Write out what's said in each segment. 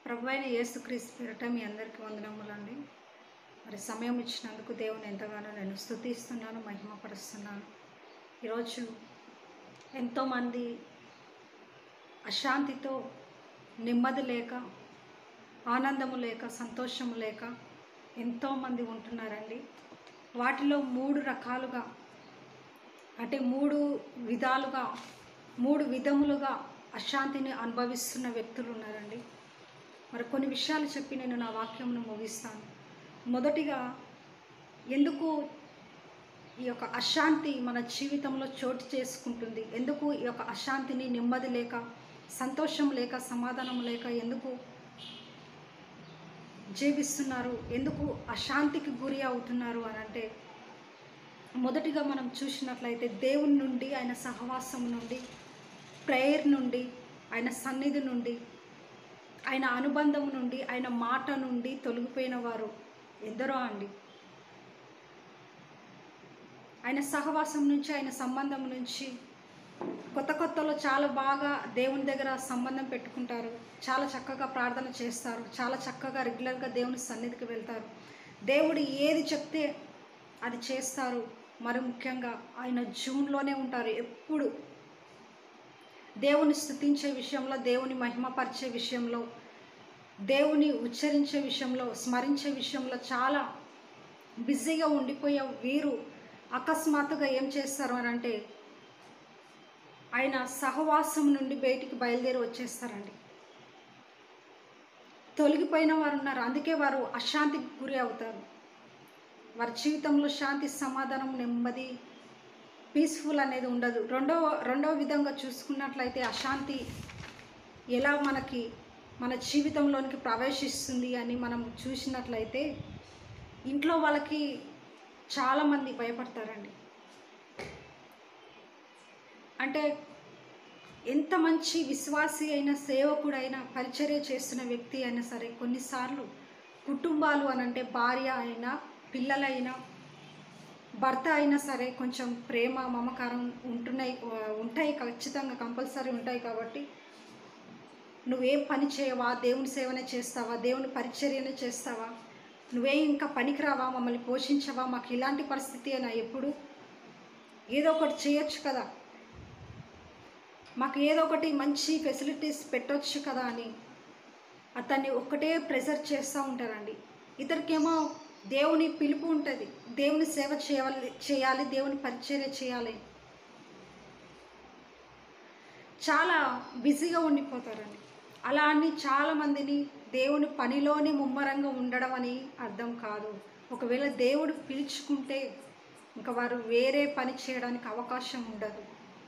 ప్రభు అయిన యేసుక్రీస్తు పేరట మీ అందరికీ వందనములండి మరి సమయం ఇచ్చినందుకు దేవుని ఎంతగానో నేను స్తుతిస్తున్నాను మహిమపరుస్తున్నాను ఈరోజు ఎంతోమంది అశాంతితో నెమ్మది లేక ఆనందము లేక సంతోషము లేక ఎంతోమంది ఉంటున్నారండి వాటిలో మూడు రకాలుగా అంటే మూడు విధాలుగా మూడు విధములుగా అశాంతిని అనుభవిస్తున్న వ్యక్తులు ఉన్నారండి మరి కొన్ని విషయాలు చెప్పి నేను నా వాక్యమును ముగిస్తాను మొదటిగా ఎందుకు ఈ యొక్క అశాంతి మన జీవితంలో చోటు చేసుకుంటుంది ఎందుకు ఈ యొక్క అశాంతిని నెమ్మది లేక సంతోషం లేక సమాధానం లేక ఎందుకు జీవిస్తున్నారు ఎందుకు అశాంతికి గురి అవుతున్నారు అని అంటే మొదటిగా మనం చూసినట్లయితే దేవుని నుండి ఆయన సహవాసం నుండి ప్రేయర్ నుండి ఆయన సన్నిధి నుండి ఆయన అనుబంధం నుండి ఆయన మాట నుండి తొలగిపోయిన వారు ఎందరో అండి ఆయన సహవాసం నుంచి ఆయన సంబంధం నుంచి కొత్త కొత్తలో చాలా బాగా దేవుని దగ్గర సంబంధం పెట్టుకుంటారు చాలా చక్కగా ప్రార్థన చేస్తారు చాలా చక్కగా రెగ్యులర్గా దేవుని సన్నిధికి వెళ్తారు దేవుడు ఏది చెప్తే అది చేస్తారు మరి ముఖ్యంగా ఆయన జూన్లోనే ఉంటారు ఎప్పుడు దేవుని స్థుతించే విషయంలో దేవుని మహిమపరిచే విషయంలో దేవుని ఉచ్చరించే విషయంలో స్మరించే విషయంలో చాలా బిజీగా ఉండిపోయే వీరు అకస్మాత్తుగా ఏం చేస్తారు అని అంటే ఆయన సహవాసం నుండి బయటికి బయలుదేరి వచ్చేస్తారండి తొలగిపోయిన వారు ఉన్నారు అందుకే వారు అశాంతికి గురి అవుతారు వారి జీవితంలో శాంతి సమాధానం నెమ్మది పీస్ఫుల్ అనేది ఉండదు రెండవ రెండవ విధంగా చూసుకున్నట్లయితే అశాంతి ఎలా మనకి మన జీవితంలోనికి ప్రవేశిస్తుంది అని మనం చూసినట్లయితే ఇంట్లో వాళ్ళకి చాలామంది భయపడతారండి అంటే ఎంత మంచి విశ్వాసి అయిన సేవకుడైనా పరిచర్య చేస్తున్న వ్యక్తి అయినా సరే కొన్నిసార్లు కుటుంబాలు అని అంటే భార్య అయినా పిల్లలైనా భర్త అయినా సరే కొంచెం ప్రేమ మమకారం ఉంటున్నాయి ఉంటాయి ఖచ్చితంగా కంపల్సరీ ఉంటాయి కాబట్టి నువ్వేం పని చేయవా దేవుని సేవనే చేస్తావా దేవుని పరిచర్యనే చేస్తావా నువ్వే ఇంకా పనికిరావా మమ్మల్ని పోషించవా మాకు ఇలాంటి పరిస్థితి అయినా ఎప్పుడు ఏదో ఒకటి చేయొచ్చు కదా మాకు ఏదో ఒకటి మంచి ఫెసిలిటీస్ పెట్టొచ్చు కదా అని అతన్ని ఒక్కటే ప్రెజర్ చేస్తూ ఉంటారండి ఇతనికేమో దేవుని పిలుపు ఉంటుంది దేవుని సేవ చేయాలి చేయాలి దేవుని పరిచర్య చేయాలి చాలా బిజీగా ఉండిపోతారండి అలా అని చాలామందిని దేవుని పనిలోనే ముమ్మరంగా ఉండడం అని అర్థం కాదు ఒకవేళ దేవుడు పిలుచుకుంటే ఇంకా వారు వేరే పని చేయడానికి అవకాశం ఉండదు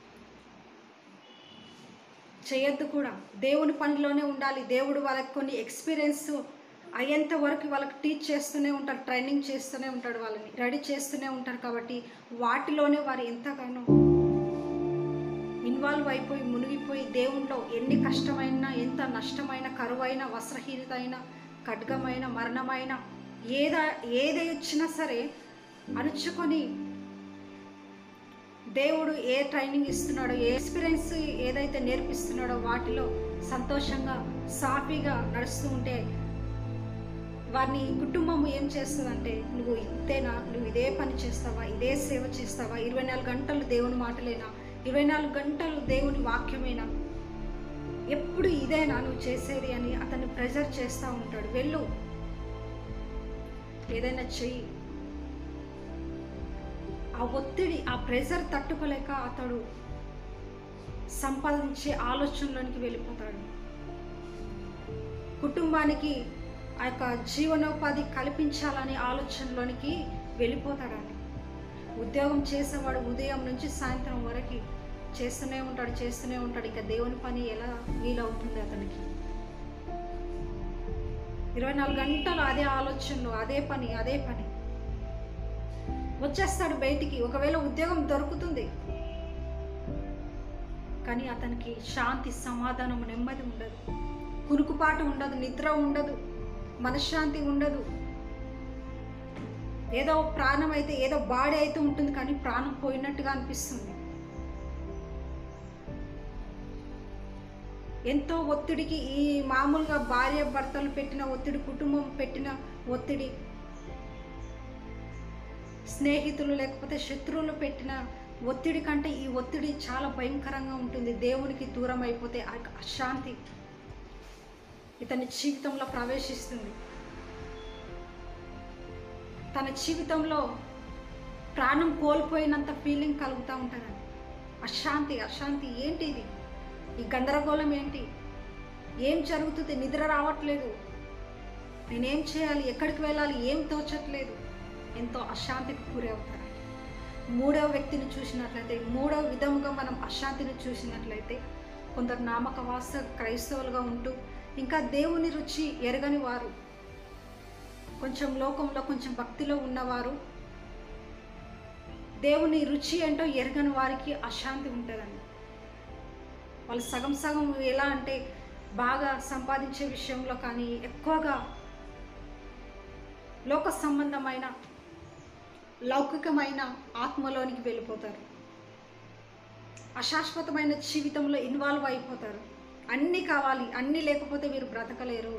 చేయొద్దు కూడా దేవుని పనిలోనే ఉండాలి దేవుడు వాళ్ళకి కొన్ని ఎక్స్పీరియన్స్ అయ్యేంత వరకు వాళ్ళకి టీచ్ చేస్తూనే ఉంటారు ట్రైనింగ్ చేస్తూనే ఉంటాడు వాళ్ళని రెడీ చేస్తూనే ఉంటారు కాబట్టి వాటిలోనే వారు ఎంతగానో ఇన్వాల్వ్ అయిపోయి మునిగిపోయి దేవుణ్ణిలో ఎన్ని కష్టమైన ఎంత నష్టమైన కరువైన వస్త్రహీనత అయినా ఖడ్గమైన మరణమైన ఏద ఏది వచ్చినా సరే అణుచుకొని దేవుడు ఏ ట్రైనింగ్ ఇస్తున్నాడో ఏ ఎక్స్పీరియన్స్ ఏదైతే నేర్పిస్తున్నాడో వాటిలో సంతోషంగా సాఫీగా నడుస్తూ ఉంటే వారిని కుటుంబం ఏం చేస్తుందంటే నువ్వు ఇంతేనా నువ్వు ఇదే పని చేస్తావా ఇదే సేవ చేస్తావా ఇరవై నాలుగు గంటలు దేవుని మాటలేనా ఇరవై నాలుగు గంటలు దేవుని వాక్యమేనా ఎప్పుడు ఇదేనా నువ్వు చేసేది అని అతన్ని ప్రెజర్ చేస్తూ ఉంటాడు వెళ్ళు ఏదైనా చెయ్యి ఆ ఒత్తిడి ఆ ప్రెజర్ తట్టుకోలేక అతడు సంపాదించే ఆలోచనలోనికి వెళ్ళిపోతాడు కుటుంబానికి ఆ యొక్క జీవనోపాధి కల్పించాలనే ఆలోచనలోనికి వెళ్ళిపోతాడండి ఉద్యోగం చేసేవాడు ఉదయం నుంచి సాయంత్రం వరకు చేస్తూనే ఉంటాడు చేస్తూనే ఉంటాడు ఇక దేవుని పని ఎలా వీలవుతుంది అతనికి ఇరవై నాలుగు గంటలు అదే ఆలోచనలు అదే పని అదే పని వచ్చేస్తాడు బయటికి ఒకవేళ ఉద్యోగం దొరుకుతుంది కానీ అతనికి శాంతి సమాధానం నెమ్మది ఉండదు కునుకుపాటు ఉండదు నిద్ర ఉండదు మనశ్శాంతి ఉండదు ఏదో ప్రాణం అయితే ఏదో బాడీ అయితే ఉంటుంది కానీ ప్రాణం పోయినట్టుగా అనిపిస్తుంది ఎంతో ఒత్తిడికి ఈ మామూలుగా భార్య భర్తలు పెట్టిన ఒత్తిడి కుటుంబం పెట్టిన ఒత్తిడి స్నేహితులు లేకపోతే శత్రువులు పెట్టిన ఒత్తిడి కంటే ఈ ఒత్తిడి చాలా భయంకరంగా ఉంటుంది దేవునికి దూరం అయిపోతే ఆ అశాంతి ఇతని జీవితంలో ప్రవేశిస్తుంది తన జీవితంలో ప్రాణం కోల్పోయినంత ఫీలింగ్ కలుగుతూ ఉంటారండి అశాంతి అశాంతి ఏంటి ఇది ఈ గందరగోళం ఏంటి ఏం జరుగుతుంది నిద్ర రావట్లేదు నేనేం చేయాలి ఎక్కడికి వెళ్ళాలి ఏం తోచట్లేదు ఎంతో అశాంతికి గురి అవుతారండి మూడవ వ్యక్తిని చూసినట్లయితే మూడవ విధముగా మనం అశాంతిని చూసినట్లయితే కొందరు నామకవాస క్రైస్తవులుగా ఉంటూ ఇంకా దేవుని రుచి ఎరగని వారు కొంచెం లోకంలో కొంచెం భక్తిలో ఉన్నవారు దేవుని రుచి ఏంటో ఎరగని వారికి అశాంతి ఉంటుందండి వాళ్ళు సగం సగం ఎలా అంటే బాగా సంపాదించే విషయంలో కానీ ఎక్కువగా లోక సంబంధమైన లౌకికమైన ఆత్మలోనికి వెళ్ళిపోతారు అశాశ్వతమైన జీవితంలో ఇన్వాల్వ్ అయిపోతారు అన్నీ కావాలి అన్నీ లేకపోతే మీరు బ్రతకలేరు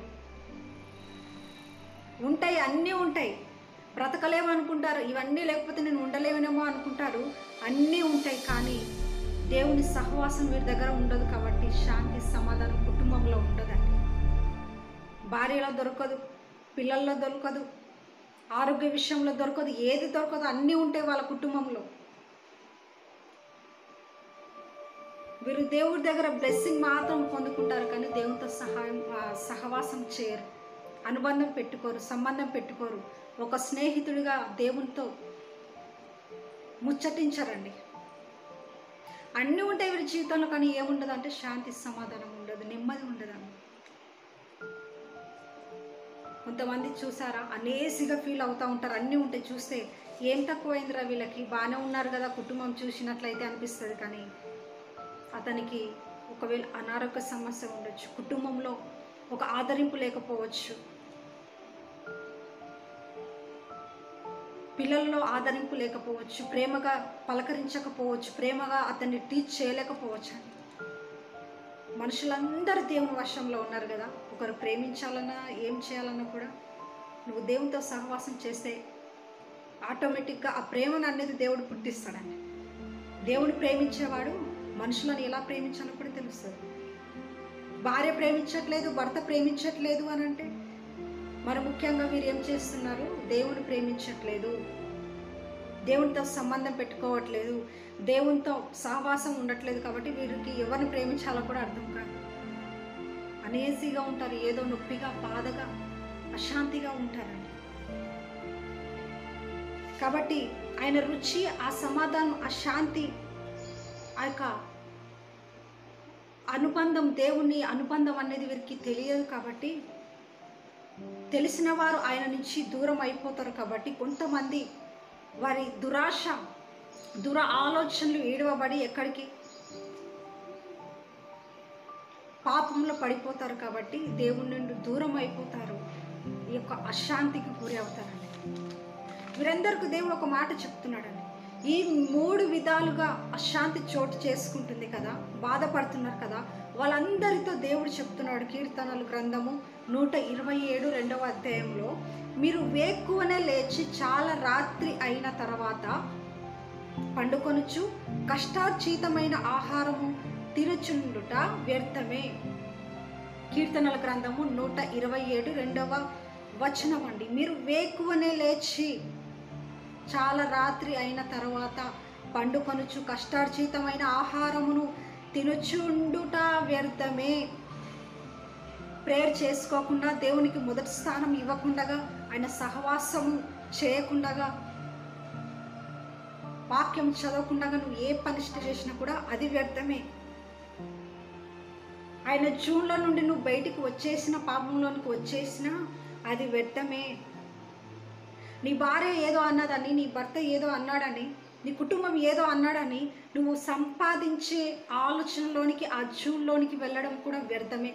ఉంటాయి అన్నీ ఉంటాయి బ్రతకలేము అనుకుంటారు ఇవన్నీ లేకపోతే నేను ఉండలేమేమో అనుకుంటారు అన్నీ ఉంటాయి కానీ దేవుని సహవాసం వీరి దగ్గర ఉండదు కాబట్టి శాంతి సమాధానం కుటుంబంలో ఉండదండి భార్యలో దొరకదు పిల్లల్లో దొరకదు ఆరోగ్య విషయంలో దొరకదు ఏది దొరకదు అన్నీ ఉంటాయి వాళ్ళ కుటుంబంలో వీరు దేవుడి దగ్గర బ్లెస్సింగ్ మాత్రం పొందుకుంటారు కానీ దేవునితో సహాయం ఆ, సహవాసం చేయరు అనుబంధం పెట్టుకోరు సంబంధం పెట్టుకోరు ఒక స్నేహితుడిగా దేవునితో ముచ్చటించరండి అన్నీ ఉంటాయి వీరి జీవితంలో కానీ ఏముండదు అంటే శాంతి సమాధానం ఉండదు నెమ్మది ఉండదండి కొంతమంది చూసారా అనేసిగా ఫీల్ అవుతూ ఉంటారు అన్నీ ఉంటాయి చూస్తే ఏం తక్కువైందిరా వీళ్ళకి బాగానే ఉన్నారు కదా కుటుంబం చూసినట్లయితే అనిపిస్తుంది కానీ అతనికి ఒకవేళ అనారోగ్య సమస్య ఉండొచ్చు కుటుంబంలో ఒక ఆదరింపు లేకపోవచ్చు పిల్లల్లో ఆదరింపు లేకపోవచ్చు ప్రేమగా పలకరించకపోవచ్చు ప్రేమగా అతన్ని టీచ్ చేయలేకపోవచ్చు అండి మనుషులందరూ దేవుని వశంలో ఉన్నారు కదా ఒకరు ప్రేమించాలన్నా ఏం చేయాలన్నా కూడా నువ్వు దేవునితో సహవాసం చేస్తే ఆటోమేటిక్గా ఆ ప్రేమను అనేది దేవుడు పుట్టిస్తాడండి దేవుడు ప్రేమించేవాడు మనుషులను ఎలా ప్రేమించాలో కూడా తెలుస్తుంది భార్య ప్రేమించట్లేదు భర్త ప్రేమించట్లేదు అని అంటే మరి ముఖ్యంగా మీరు ఏం చేస్తున్నారు దేవుని ప్రేమించట్లేదు దేవునితో సంబంధం పెట్టుకోవట్లేదు దేవునితో సహవాసం ఉండట్లేదు కాబట్టి వీరికి ఎవరిని ప్రేమించాలో కూడా అర్థం కాదు అనేసిగా ఉంటారు ఏదో నొప్పిగా బాధగా అశాంతిగా ఉంటారండి కాబట్టి ఆయన రుచి ఆ సమాధానం ఆ శాంతి ఆ యొక్క అనుబంధం దేవుని అనుబంధం అనేది వీరికి తెలియదు కాబట్టి తెలిసిన వారు ఆయన నుంచి దూరం అయిపోతారు కాబట్టి కొంతమంది వారి దురాశ దుర ఆలోచనలు ఈడవబడి ఎక్కడికి పాపంలో పడిపోతారు కాబట్టి దేవుని నుండి దూరం అయిపోతారు ఈ యొక్క అశాంతికి గురి అవుతారండి వీరందరికీ దేవుడు ఒక మాట చెప్తున్నాడండి ఈ మూడు విధాలుగా అశాంతి చోటు చేసుకుంటుంది కదా బాధపడుతున్నారు కదా వాళ్ళందరితో దేవుడు చెప్తున్నాడు కీర్తనలు గ్రంథము నూట ఇరవై ఏడు రెండవ అధ్యాయంలో మీరు వేక్కువనే లేచి చాలా రాత్రి అయిన తర్వాత పండుకొనుచు కష్టార్చితమైన ఆహారము తినుచుండుట వ్యర్థమే కీర్తనల గ్రంథము నూట ఇరవై ఏడు రెండవ వచనం అండి మీరు వేకువనే లేచి చాలా రాత్రి అయిన తర్వాత పండుకొనుచు కష్టార్జితమైన ఆహారమును తినుచుండుట వ్యర్థమే ప్రేయర్ చేసుకోకుండా దేవునికి మొదటి స్థానం ఇవ్వకుండగా ఆయన సహవాసము చేయకుండగా వాక్యం చదవకుండా నువ్వు ఏ పనిష్ట చేసినా కూడా అది వ్యర్థమే ఆయన జూన్లో నుండి నువ్వు బయటికి వచ్చేసిన పాపంలోనికి వచ్చేసినా అది వ్యర్థమే నీ భార్య ఏదో అన్నదని నీ భర్త ఏదో అన్నాడని నీ కుటుంబం ఏదో అన్నాడని నువ్వు సంపాదించే ఆలోచనలోనికి ఆ జూన్లోనికి వెళ్ళడం కూడా వ్యర్థమే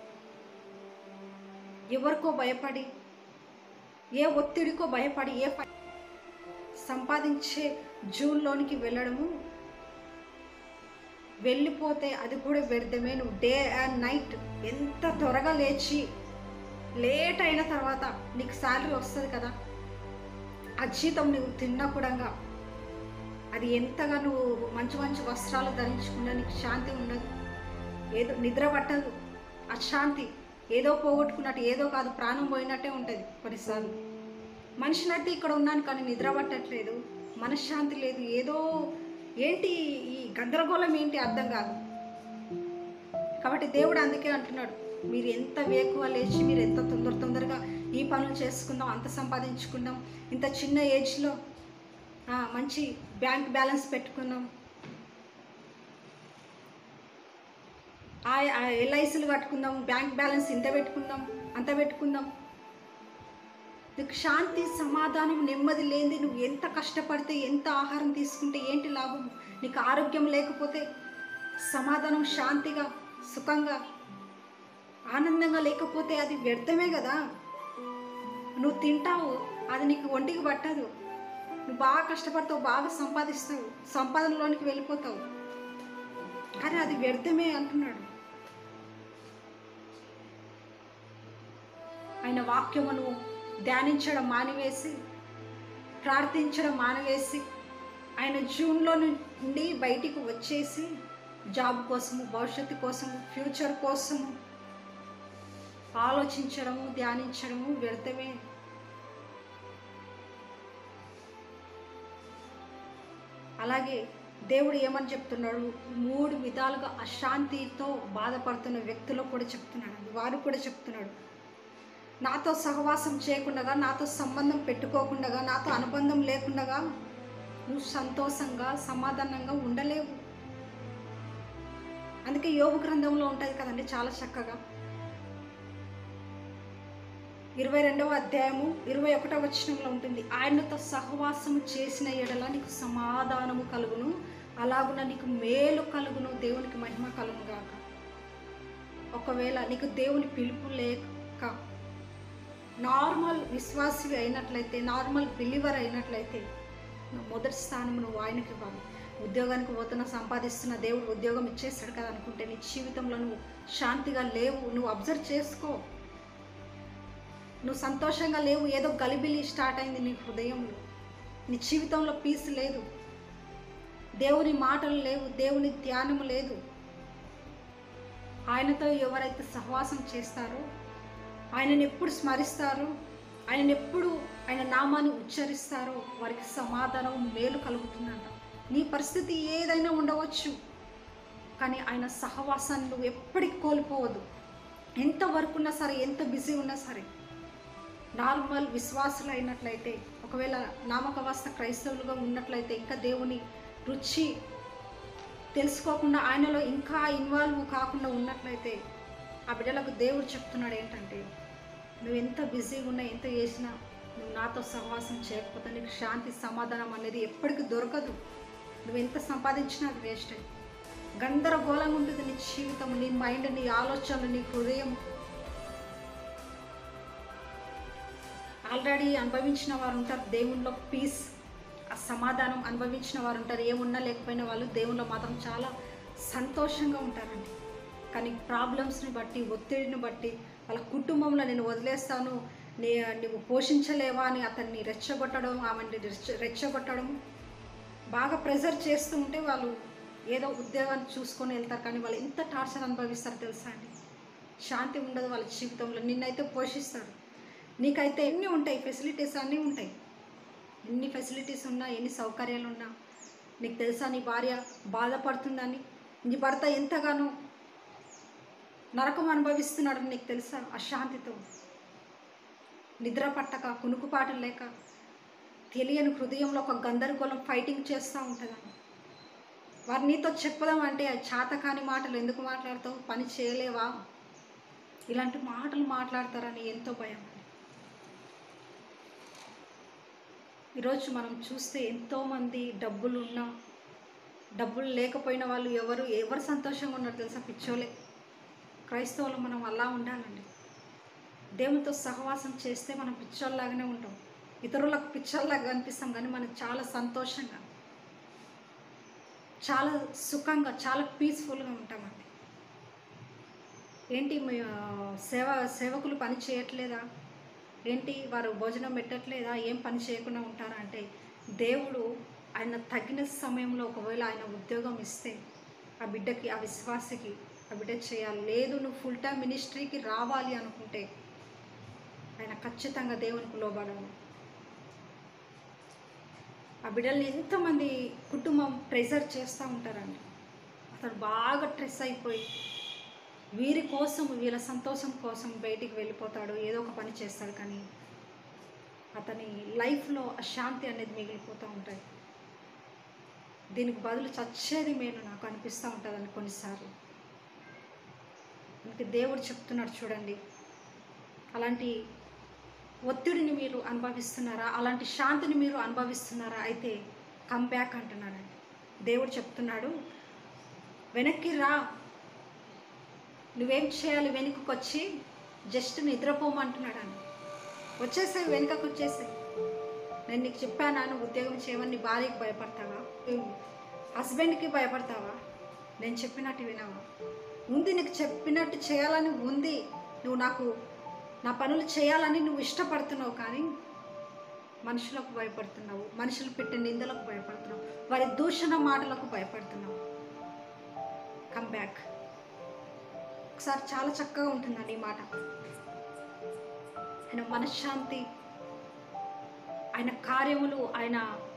ఎవరికో భయపడి ఏ ఒత్తిడికో భయపడి ఏ ప- సంపాదించే జూన్లోనికి వెళ్ళడము వెళ్ళిపోతే అది కూడా వ్యర్థమే నువ్వు డే అండ్ నైట్ ఎంత త్వరగా లేచి లేట్ అయిన తర్వాత నీకు శాలరీ వస్తుంది కదా ఆ జీతం నువ్వు తిన్నా కూడా అది ఎంతగా నువ్వు మంచి మంచి వస్త్రాలు ధరించుకున్నా నీకు శాంతి ఉండదు ఏదో నిద్ర పట్టదు అశాంతి ఏదో పోగొట్టుకున్నట్టు ఏదో కాదు ప్రాణం పోయినట్టే ఉంటుంది కొన్నిసార్లు మనిషినైతే ఇక్కడ ఉన్నాను కానీ నిద్ర పట్టట్లేదు మనశ్శాంతి లేదు ఏదో ఏంటి ఈ గందరగోళం ఏంటి అర్థం కాదు కాబట్టి దేవుడు అందుకే అంటున్నాడు మీరు ఎంత వేకువ లేచి మీరు ఎంత తొందర తొందరగా ఈ పనులు చేసుకుందాం అంత సంపాదించుకుందాం ఇంత చిన్న ఏజ్లో ఆ, మంచి బ్యాంక్ బ్యాలెన్స్ పెట్టుకుందాం ఆ ఎల్ఐసీలు కట్టుకుందాం బ్యాంక్ బ్యాలెన్స్ ఇంత పెట్టుకుందాం అంత పెట్టుకుందాం నీకు శాంతి సమాధానం నెమ్మది లేనిది నువ్వు ఎంత కష్టపడితే ఎంత ఆహారం తీసుకుంటే ఏంటి లాభం నీకు ఆరోగ్యం లేకపోతే సమాధానం శాంతిగా సుఖంగా ఆనందంగా లేకపోతే అది వ్యర్థమే కదా నువ్వు తింటావు అది నీకు ఒంటికి పట్టదు నువ్వు బాగా కష్టపడతావు బాగా సంపాదిస్తావు సంపాదనలోనికి వెళ్ళిపోతావు కానీ అది వ్యర్థమే అంటున్నాడు ఆయన వాక్యమును ధ్యానించడం మానివేసి ప్రార్థించడం మానివేసి ఆయన జూన్లో నుండి బయటికి వచ్చేసి జాబ్ కోసము భవిష్యత్తు కోసము ఫ్యూచర్ కోసము ఆలోచించడము ధ్యానించడము వ్యర్థమే అలాగే దేవుడు ఏమని చెప్తున్నాడు మూడు విధాలుగా అశాంతితో బాధపడుతున్న వ్యక్తులు కూడా చెప్తున్నాడు వారు కూడా చెప్తున్నాడు నాతో సహవాసం చేయకుండా నాతో సంబంధం పెట్టుకోకుండా నాతో అనుబంధం లేకుండా నువ్వు సంతోషంగా సమాధానంగా ఉండలేవు అందుకే యోగు గ్రంథంలో ఉంటుంది కదండి చాలా చక్కగా ఇరవై రెండవ అధ్యాయము ఇరవై ఒకటవ వచనంలో ఉంటుంది ఆయనతో సహవాసము చేసిన ఎడల నీకు సమాధానము కలుగును అలాగున నీకు మేలు కలుగును దేవునికి మహిమ కలుగును గాక ఒకవేళ నీకు దేవుని పిలుపు లేక నార్మల్ విశ్వాసి అయినట్లయితే నార్మల్ బిలీవర్ అయినట్లయితే నువ్వు మొదటి స్థానం నువ్వు ఆయనకి ఇవ్వాలి ఉద్యోగానికి పోతున్న సంపాదిస్తున్న దేవుడు ఉద్యోగం ఇచ్చేస్తాడు కదా అనుకుంటే నీ జీవితంలో నువ్వు శాంతిగా లేవు నువ్వు అబ్జర్వ్ చేసుకో నువ్వు సంతోషంగా లేవు ఏదో గలిబిలి స్టార్ట్ అయింది నీ హృదయంలో నీ జీవితంలో పీస్ లేదు దేవుని మాటలు లేవు దేవుని ధ్యానం లేదు ఆయనతో ఎవరైతే సహవాసం చేస్తారో ఆయనను ఎప్పుడు స్మరిస్తారో ఆయనను ఎప్పుడు ఆయన నామాన్ని ఉచ్చరిస్తారో వారికి సమాధానం మేలు కలుగుతుందంట నీ పరిస్థితి ఏదైనా ఉండవచ్చు కానీ ఆయన సహవాసాన్ని నువ్వు ఎప్పటికి కోల్పోవద్దు ఎంత వర్క్ ఉన్నా సరే ఎంత బిజీ ఉన్నా సరే నార్మల్ విశ్వాసులు అయినట్లయితే ఒకవేళ నామకవాస్త క్రైస్తవులుగా ఉన్నట్లయితే ఇంకా దేవుని రుచి తెలుసుకోకుండా ఆయనలో ఇంకా ఇన్వాల్వ్ కాకుండా ఉన్నట్లయితే ఆ బిడ్డలకు దేవుడు చెప్తున్నాడు ఏంటంటే నువ్వు ఎంత బిజీగా ఉన్నా ఎంత చేసినా నువ్వు నాతో సహవాసం చేయకపోతే నీకు శాంతి సమాధానం అనేది ఎప్పటికీ దొరకదు నువ్వు ఎంత సంపాదించినా అది వేస్ట్ గందరగోళంగా ఉంటుంది నీ జీవితం నీ మైండ్ నీ ఆలోచనలు నీ హృదయం ఆల్రెడీ అనుభవించిన వారు ఉంటారు దేవునిలో పీస్ ఆ సమాధానం అనుభవించిన వారు ఉంటారు ఏమున్నా లేకపోయినా వాళ్ళు దేవునిలో మాత్రం చాలా సంతోషంగా ఉంటారండి కానీ ప్రాబ్లమ్స్ని బట్టి ఒత్తిడిని బట్టి వాళ్ళ కుటుంబంలో నేను వదిలేస్తాను నీ నువ్వు పోషించలేవా అని అతన్ని రెచ్చగొట్టడం ఆమెని రెచ్చ రెచ్చగొట్టడం బాగా ప్రెజర్ చేస్తూ ఉంటే వాళ్ళు ఏదో ఉద్యోగాన్ని చూసుకొని వెళ్తారు కానీ వాళ్ళు ఎంత టార్చర్ అనుభవిస్తారు తెలుసా అండి శాంతి ఉండదు వాళ్ళ జీవితంలో నిన్నైతే పోషిస్తారు నీకైతే ఎన్ని ఉంటాయి ఫెసిలిటీస్ అన్నీ ఉంటాయి ఎన్ని ఫెసిలిటీస్ ఉన్నా ఎన్ని సౌకర్యాలు ఉన్నా నీకు తెలుసా నీ భార్య బాధపడుతుందని నీ భర్త ఎంతగానో నరకం అనుభవిస్తున్నాడని నీకు తెలుసా అశాంతితో నిద్ర పట్టక కునుకుపాటు లేక తెలియని హృదయంలో ఒక గందరగోళం ఫైటింగ్ చేస్తూ ఉంటుందని వారు నీతో చెప్పదాం అంటే ఆ చేతకాని మాటలు ఎందుకు మాట్లాడతావు పని చేయలేవా ఇలాంటి మాటలు మాట్లాడతారని ఎంతో భయం ఈరోజు మనం చూస్తే ఎంతోమంది డబ్బులు ఉన్నా డబ్బులు లేకపోయిన వాళ్ళు ఎవరు ఎవరు సంతోషంగా ఉన్నారు తెలుసా పిచ్చోలే క్రైస్తవులు మనం అలా ఉండాలండి దేవునితో సహవాసం చేస్తే మనం పిచ్చోళ్ళలాగానే ఉంటాం ఇతరులకు పిచ్చోళ్ళలాగా కనిపిస్తాం కానీ మనకు చాలా సంతోషంగా చాలా సుఖంగా చాలా పీస్ఫుల్గా ఉంటామండి ఏంటి మీ ఆ, సేవ సేవకులు పని చేయట్లేదా ఏంటి వారు భోజనం పెట్టట్లేదా ఏం పని చేయకుండా ఉంటారా అంటే దేవుడు ఆయన తగిన సమయంలో ఒకవేళ ఆయన ఉద్యోగం ఇస్తే ఆ బిడ్డకి ఆ విశ్వాసకి ఆ బిడ్డ చేయాలి లేదు నువ్వు ఫుల్ టైం మినిస్ట్రీకి రావాలి అనుకుంటే ఆయన ఖచ్చితంగా దేవునికి లోబడాలి ఆ బిడ్డల్ని ఎంతమంది కుటుంబం ప్రెజర్ చేస్తూ ఉంటారండి అతను బాగా స్ట్రెస్ అయిపోయి వీరి కోసం వీళ్ళ సంతోషం కోసం బయటికి వెళ్ళిపోతాడు ఏదో ఒక పని చేస్తాడు కానీ అతని లైఫ్లో అశాంతి అనేది మిగిలిపోతూ ఉంటుంది దీనికి బదులు చచ్చేది మేలు నాకు అనిపిస్తూ ఉంటుందని కొన్నిసార్లు అందుకే దేవుడు చెప్తున్నాడు చూడండి అలాంటి ఒత్తిడిని మీరు అనుభవిస్తున్నారా అలాంటి శాంతిని మీరు అనుభవిస్తున్నారా అయితే కమ్ బ్యాక్ అంటున్నాడండి దేవుడు చెప్తున్నాడు వెనక్కి రా నువ్వేం చేయాలి వెనుకకు వచ్చి జస్ట్ నిద్రపోమంటున్నాడు వచ్చేసాయి వెనుకకు వచ్చేసాయి నేను నీకు చెప్పానా నువ్వు ఉద్యోగం చేయమని నీ భార్యకి భయపడతావా హస్బెండ్కి భయపడతావా నేను చెప్పినట్టు వినావా ఉంది నీకు చెప్పినట్టు చేయాలని ఉంది నువ్వు నాకు నా పనులు చేయాలని నువ్వు ఇష్టపడుతున్నావు కానీ మనుషులకు భయపడుతున్నావు మనుషులు పెట్టే నిందలకు భయపడుతున్నావు వారి దూషణ మాటలకు భయపడుతున్నావు కమ్ బ్యాక్ ఒకసారి చాలా చక్కగా ఉంటుందండి ఈ మాట ఆయన మనశ్శాంతి ఆయన కార్యములు ఆయన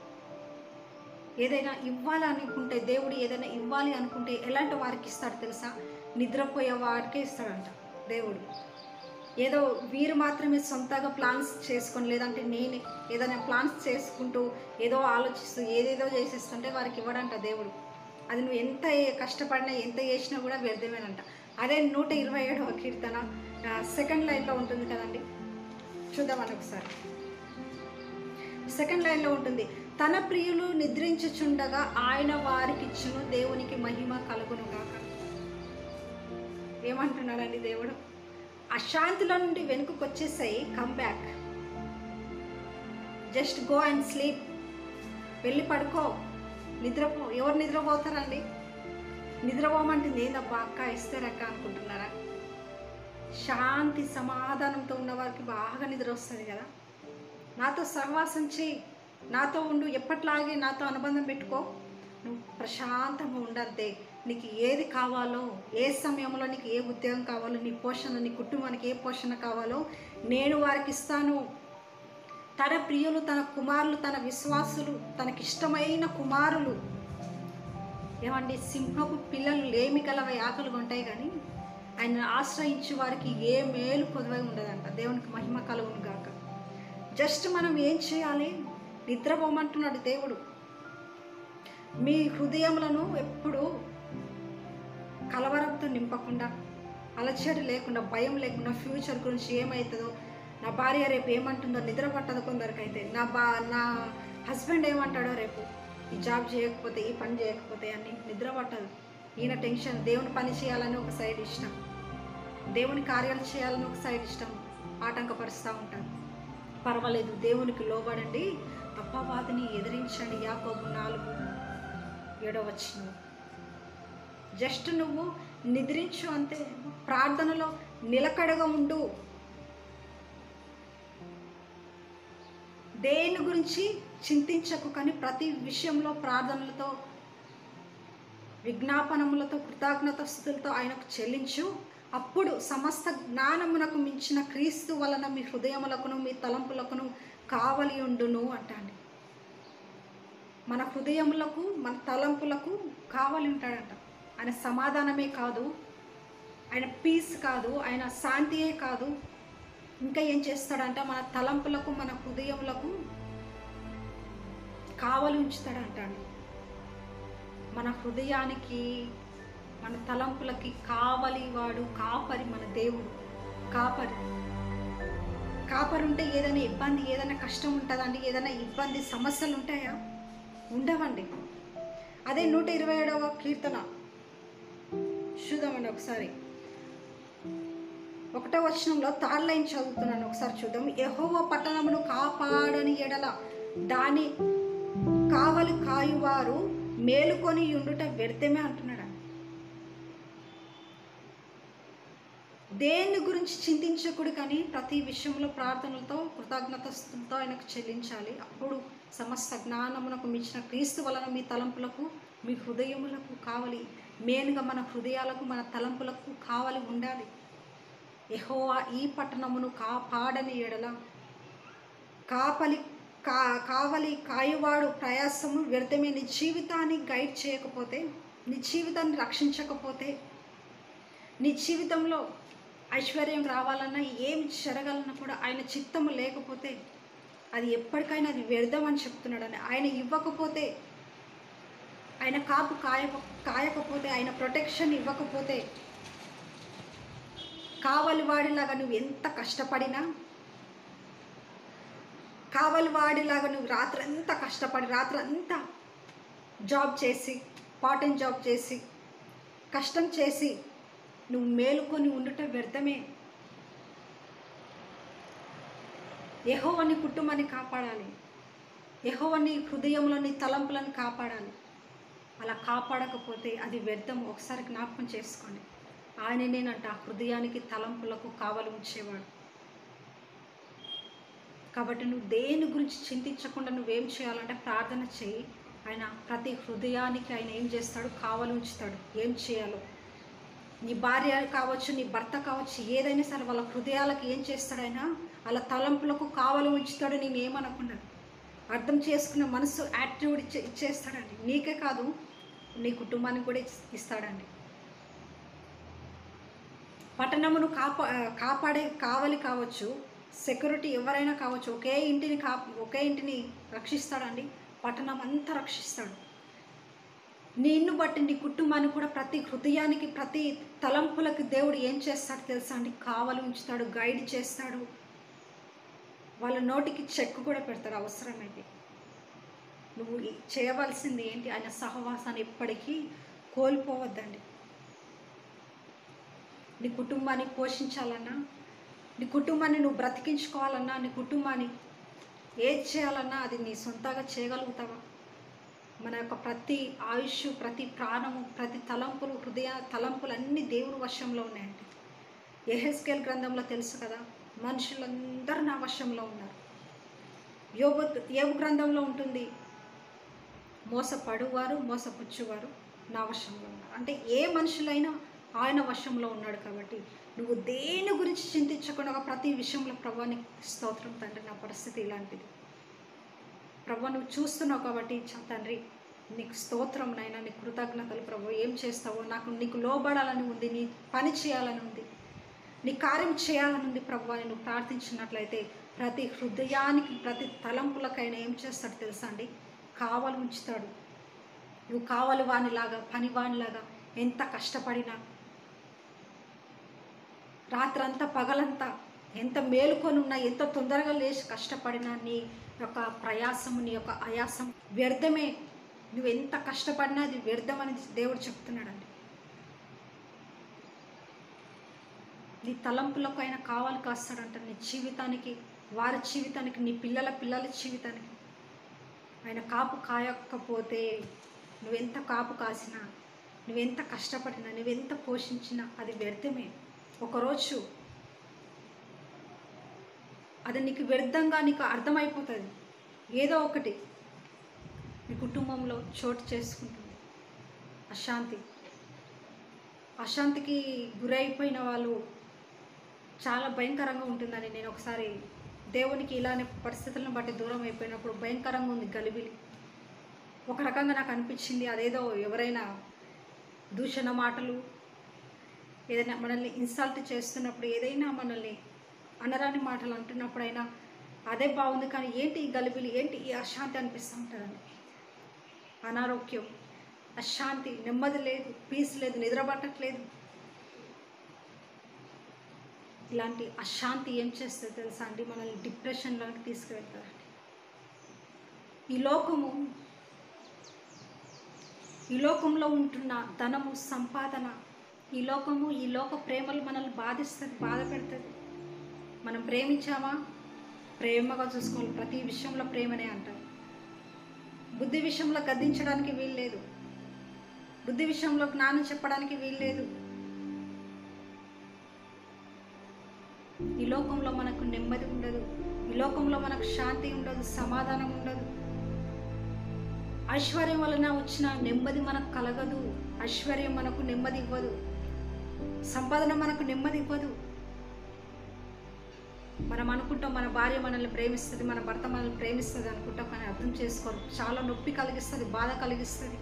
ఏదైనా ఇవ్వాలి అనుకుంటే దేవుడు ఏదైనా ఇవ్వాలి అనుకుంటే ఎలాంటి వారికి ఇస్తాడు తెలుసా నిద్రపోయే వారికే ఇస్తాడంట దేవుడు ఏదో వీరు మాత్రమే సొంతగా ప్లాన్స్ చేసుకొని లేదంటే నేను ఏదైనా ప్లాన్స్ చేసుకుంటూ ఏదో ఆలోచిస్తూ ఏదేదో చేసేస్తుంటే వారికి ఇవ్వడంట దేవుడు అది నువ్వు ఎంత కష్టపడినా ఎంత చేసినా కూడా వ్యర్థమేనంట అదే నూట ఇరవై ఏడవ కీర్తన సెకండ్ లైన్లో ఉంటుంది కదండి చూద్దామని ఒకసారి సెకండ్ లైన్లో ఉంటుంది తన ప్రియులు నిద్రించుచుండగా ఆయన వారికి ఇచ్చును దేవునికి మహిమ కలుగును గాక ఏమంటున్నాడండి దేవుడు అశాంతిలో నుండి వెనుకకు వచ్చేసాయి come back just go and sleep వెళ్ళి పడుకో నిద్రపో ఎవరు నిద్రపోతారండి నిద్రపోమంటే నేనబ్బా అక్క ఇస్తారక్క అనుకుంటున్నారా శాంతి సమాధానంతో ఉన్న వారికి బాగా నిద్ర వస్తుంది కదా నాతో సహవాసం చేయి నాతో ఉండు ఎప్పట్లాగే నాతో అనుబంధం పెట్టుకో నువ్వు ప్రశాంతంగా ఉండంతే నీకు ఏది కావాలో ఏ సమయంలో నీకు ఏ ఉద్యోగం కావాలో నీ పోషణ నీ కుటుంబానికి ఏ పోషణ కావాలో నేను వారికి ఇస్తాను తన ప్రియులు తన కుమారులు తన విశ్వాసులు తనకిష్టమైన కుమారులు ఏమండి సింహపు పిల్లలు లేమి గలవ ఆకలిగా ఉంటాయి కానీ ఆయన ఆశ్రయించే వారికి ఏ మేలు పొదవై ఉండదంట దేవునికి మహిమ కలుగును గాక జస్ట్ మనం ఏం చేయాలి నిద్రపోమంటున్నాడు దేవుడు మీ హృదయములను ఎప్పుడు కలవరంతో నింపకుండా అలచడి లేకుండా భయం లేకుండా ఫ్యూచర్ గురించి ఏమవుతుందో నా భార్య రేపు ఏమంటుందో నిద్ర పట్టదు కొందరికైతే నా బా నా హస్బెండ్ ఏమంటాడో రేపు ఈ జాబ్ చేయకపోతే ఈ పని చేయకపోతే అని నిద్ర పట్టదు ఈయన టెన్షన్ దేవుని పని చేయాలని ఒక సైడ్ ఇష్టం దేవుని కార్యాలు చేయాలని ఒక సైడ్ ఇష్టం ఆటంకపరుస్తూ ఉంటాను పర్వాలేదు దేవునికి లోబడండి అప్పవాదిని ఎదిరించండి యాకోబు నాలుగు ఏడవచ్చును జస్ట్ నువ్వు నిద్రించు అంతే ప్రార్థనలో నిలకడగా ఉండు దేని గురించి చింతించకు కానీ ప్రతి విషయంలో ప్రార్థనలతో విజ్ఞాపనములతో కృతజ్ఞత స్థుతులతో ఆయనకు చెల్లించు అప్పుడు సమస్త జ్ఞానమునకు మించిన క్రీస్తు వలన మీ హృదయములకును మీ తలంపులకును కావలి ఉండును అంటాండి మన హృదయములకు మన తలంపులకు కావలి ఉంటాడంట ఆయన సమాధానమే కాదు ఆయన పీస్ కాదు ఆయన శాంతియే కాదు ఇంకా ఏం చేస్తాడంట మన తలంపులకు మన హృదయములకు కావలి ఉంచుతాడంట అండి మన హృదయానికి మన తలంపులకి కావలి వాడు కాపరి మన దేవుడు కాపరి కాపరి ఉంటే ఏదైనా ఇబ్బంది ఏదైనా కష్టం ఉంటుందండి ఏదైనా ఇబ్బంది సమస్యలు ఉంటాయా ఉండవండి అదే నూట ఇరవై ఏడవ కీర్తన చూద్దామండి ఒకసారి ఒకటో వచనంలో థర్డ్ లైన్ చదువుతున్నాను ఒకసారి చూద్దాం యెహోవా పట్టణమును కాపాడని ఎడల దాని కావలి కాయువారు మేలుకొని ఉండుట వ్యర్థమే అంటున్నాడు దేని గురించి చింతించకూడదు కానీ ప్రతి విషయంలో ప్రార్థనలతో కృతజ్ఞతతో ఆయనకు చెల్లించాలి అప్పుడు సమస్త జ్ఞానమునకు మించిన క్రీస్తు వలన మీ తలంపులకు మీ హృదయములకు కావాలి మెయిన్గా మన హృదయాలకు మన తలంపులకు కావాలి ఉండాలి ఎహోవా ఈ పట్టణమును కాపాడని ఎడల కాపలి కా కావలి కాయవాడు ప్రయాసము వ్యర్థమే నీ జీవితాన్ని గైడ్ చేయకపోతే నీ జీవితాన్ని రక్షించకపోతే నీ జీవితంలో ఐశ్వర్యం రావాలన్నా ఏమి జరగాలన్నా కూడా ఆయన చిత్తము లేకపోతే అది ఎప్పటికైనా అది వ్యర్థం అని చెప్తున్నాడని ఆయన ఇవ్వకపోతే ఆయన కాపు కాయ కాయకపోతే ఆయన ప్రొటెక్షన్ ఇవ్వకపోతే కావలి వాడిలాగా నువ్వు ఎంత కష్టపడినా కావలి వాడిలాగా నువ్వు రాత్రి అంతా కష్టపడి రాత్రి అంతా జాబ్ చేసి పార్ట్ టైం జాబ్ చేసి కష్టం చేసి నువ్వు మేలుకొని ఉండుట వ్యర్థమే యహోవని కుటుంబాన్ని కాపాడాలి యహోవని హృదయంలోని తలంపులను కాపాడాలి అలా కాపాడకపోతే అది వ్యర్థం ఒకసారి జ్ఞాపకం చేసుకోండి ఆయన నేనంట హృదయానికి తలంపులకు కావలి ఉంచేవాడు కాబట్టి నువ్వు దేని గురించి చింతించకుండా నువ్వేం చేయాలంటే ప్రార్థన చేయి ఆయన ప్రతి హృదయానికి ఆయన ఏం చేస్తాడు కావలి ఉంచుతాడు ఏం చేయాలో నీ భార్య కావచ్చు నీ భర్త కావచ్చు ఏదైనా సరే వాళ్ళ హృదయాలకు ఏం చేస్తాడు ఆయన వాళ్ళ తలంపులకు కావలి ఉంచుతాడు నేను ఏమనకుండా అర్థం చేసుకున్న మనసు యాటిట్యూడ్ ఇచ్చే ఇచ్చేస్తాడండి నీకే కాదు నీ కుటుంబానికి కూడా ఇస్- ఇస్తాడండి పట్టణమును కాపా కాపాడే కావలి కావచ్చు సెక్యూరిటీ ఎవరైనా కావచ్చు ఒకే ఇంటిని కా ఒకే ఇంటిని రక్షిస్తాడండి పట్టణం అంతా రక్షిస్తాడు నిన్ను బట్టి నీ కుటుంబాన్ని కూడా ప్రతి హృదయానికి ప్రతి తలంపులకి దేవుడు ఏం చేస్తాడు తెలుసా అండి కావలి ఉంచుతాడు గైడ్ చేస్తాడు వాళ్ళ నోటికి చెక్ కూడా పెడతాడు అవసరమైతే నువ్వు ఈ- చేయవలసింది ఏంటి ఆయన సహవాసాన్ని ఎప్పటికీ కోల్పోవద్దండి నీ కుటుంబాన్ని పోషించాలన్నా నీ కుటుంబాన్ని నువ్వు బ్రతికించుకోవాలన్నా నీ కుటుంబాన్ని ఏది చేయాలన్నా అది నీ సొంతంగా చేయగలుగుతావా మన యొక్క ప్రతి ఆయుష్ ప్రతి ప్రాణము ప్రతి తలంపులు హృదయ తలంపులు అన్నీ దేవుని వశంలో ఉన్నాయండి ఎహెస్కేల్ గ్రంథంలో తెలుసు కదా మనుషులందరూ నా వశంలో ఉన్నారు యోబు యోబు గ్రంథంలో ఉంటుంది మోసపడువారు మోసపుచ్చువారు నా వశంలో ఉన్నారు అంటే ఏ మనుషులైనా ఆయన వశంలో ఉన్నాడు కాబట్టి నువ్వు దేని గురించి చింతించకుండా ప్రతి విషయంలో ప్రభానికి స్తోత్రం తండ్రి నా పరిస్థితి ఇలాంటిది ప్రభు నువ్వు చూస్తున్నావు కాబట్టి చ- తండ్రి నీకు స్తోత్రం నైనా నీకు కృతజ్ఞతలు ప్రభు ఏం చేస్తావో నాకు నీకు లోబడాలని ఉంది నీ పని చేయాలని ఉంది నీ కార్యం చేయాలని ఉంది ప్రభు అని నువ్వు ప్రార్థించినట్లయితే ప్రతి హృదయానికి ప్రతి తలంపులకైనా ఏం చేస్తాడు తెలుసా అండి కావాలి ఉంచుతాడు నువ్వు కావాలి వానిలాగా పని వానిలాగా ఎంత కష్టపడినా రాత్రంతా పగలంతా ఎంత మేలుకొని ఉన్నా ఎంత తొందరగా లేచి కష్టపడినా నీ యొక్క ప్రయాసము నీ యొక్క ఆయాసం వ్యర్థమే నువ్వు ఎంత కష్టపడినా అది వ్యర్థమని దేవుడు చెప్తున్నాడండి నీ తలంపులకు ఆయన కావాలి కాస్తాడంట నీ జీవితానికి వారి జీవితానికి నీ పిల్లల పిల్లల జీవితానికి ఆయన కాపు కాయకపోతే నువ్వెంత కాపు కాసినా నువ్వెంత కష్టపడినా నువ్వెంత పోషించినా అది వ్యర్థమే ఒకరోజు అది నీకు వ్యర్థంగా నీకు అర్థమైపోతుంది ఏదో ఒకటి నీ కుటుంబంలో చోటు చేసుకుంటుంది అశాంతి అశాంతికి గురైపోయిన వాళ్ళు చాలా భయంకరంగా ఉంటుందని నేను ఒకసారి దేవునికి ఇలానే పరిస్థితులను బట్టి దూరం అయిపోయినప్పుడు భయంకరంగా ఉంది గలిబిలి ఒక రకంగా నాకు అనిపించింది అదేదో ఎవరైనా దూషణ మాటలు ఏదైనా మనల్ని ఇన్సల్ట్ చేస్తున్నప్పుడు ఏదైనా మనల్ని అనరాని మాటలు అంటున్నప్పుడైనా అదే బాగుంది కానీ ఏంటి ఈ గలిబిలి ఏంటి ఈ అశాంతి అనిపిస్తూ ఉంటుందండి అనారోగ్యం అశాంతి నెమ్మది లేదు పీస్ లేదు నిద్రపట్టట్లేదు ఇలాంటి అశాంతి ఏం చేస్తుంది తెలుసా అండి మనల్ని డిప్రెషన్లోకి తీసుకువెళ్తారండి ఈ లోకము ఈ లోకంలో ఉంటున్న ధనము సంపాదన ఈ లోకము ఈ లోక ప్రేమలు మనల్ని బాధిస్తుంది బాధ పెడుతుంది మనం ప్రేమించామా ప్రేమగా చూసుకోవాలి ప్రతి విషయంలో ప్రేమనే అంటారు బుద్ధి విషయంలో గద్దించడానికి వీల్లేదు బుద్ధి విషయంలో జ్ఞానం చెప్పడానికి వీల్లేదు ఈ లోకంలో మనకు నెమ్మది ఉండదు ఈ లోకంలో మనకు శాంతి ఉండదు సమాధానం ఉండదు ఐశ్వర్యం వలన వచ్చిన నెమ్మది మనకు కలగదు ఐశ్వర్యం మనకు నెమ్మది ఇవ్వదు సంపాదన మనకు నెమ్మది ఇవ్వదు మనం అనుకుంటాం మన భార్య మనల్ని ప్రేమిస్తుంది మన భర్త మనల్ని ప్రేమిస్తుంది అనుకుంటాం కానీ అర్థం చేసుకోరు చాలా నొప్పి కలిగిస్తుంది బాధ కలిగిస్తుంది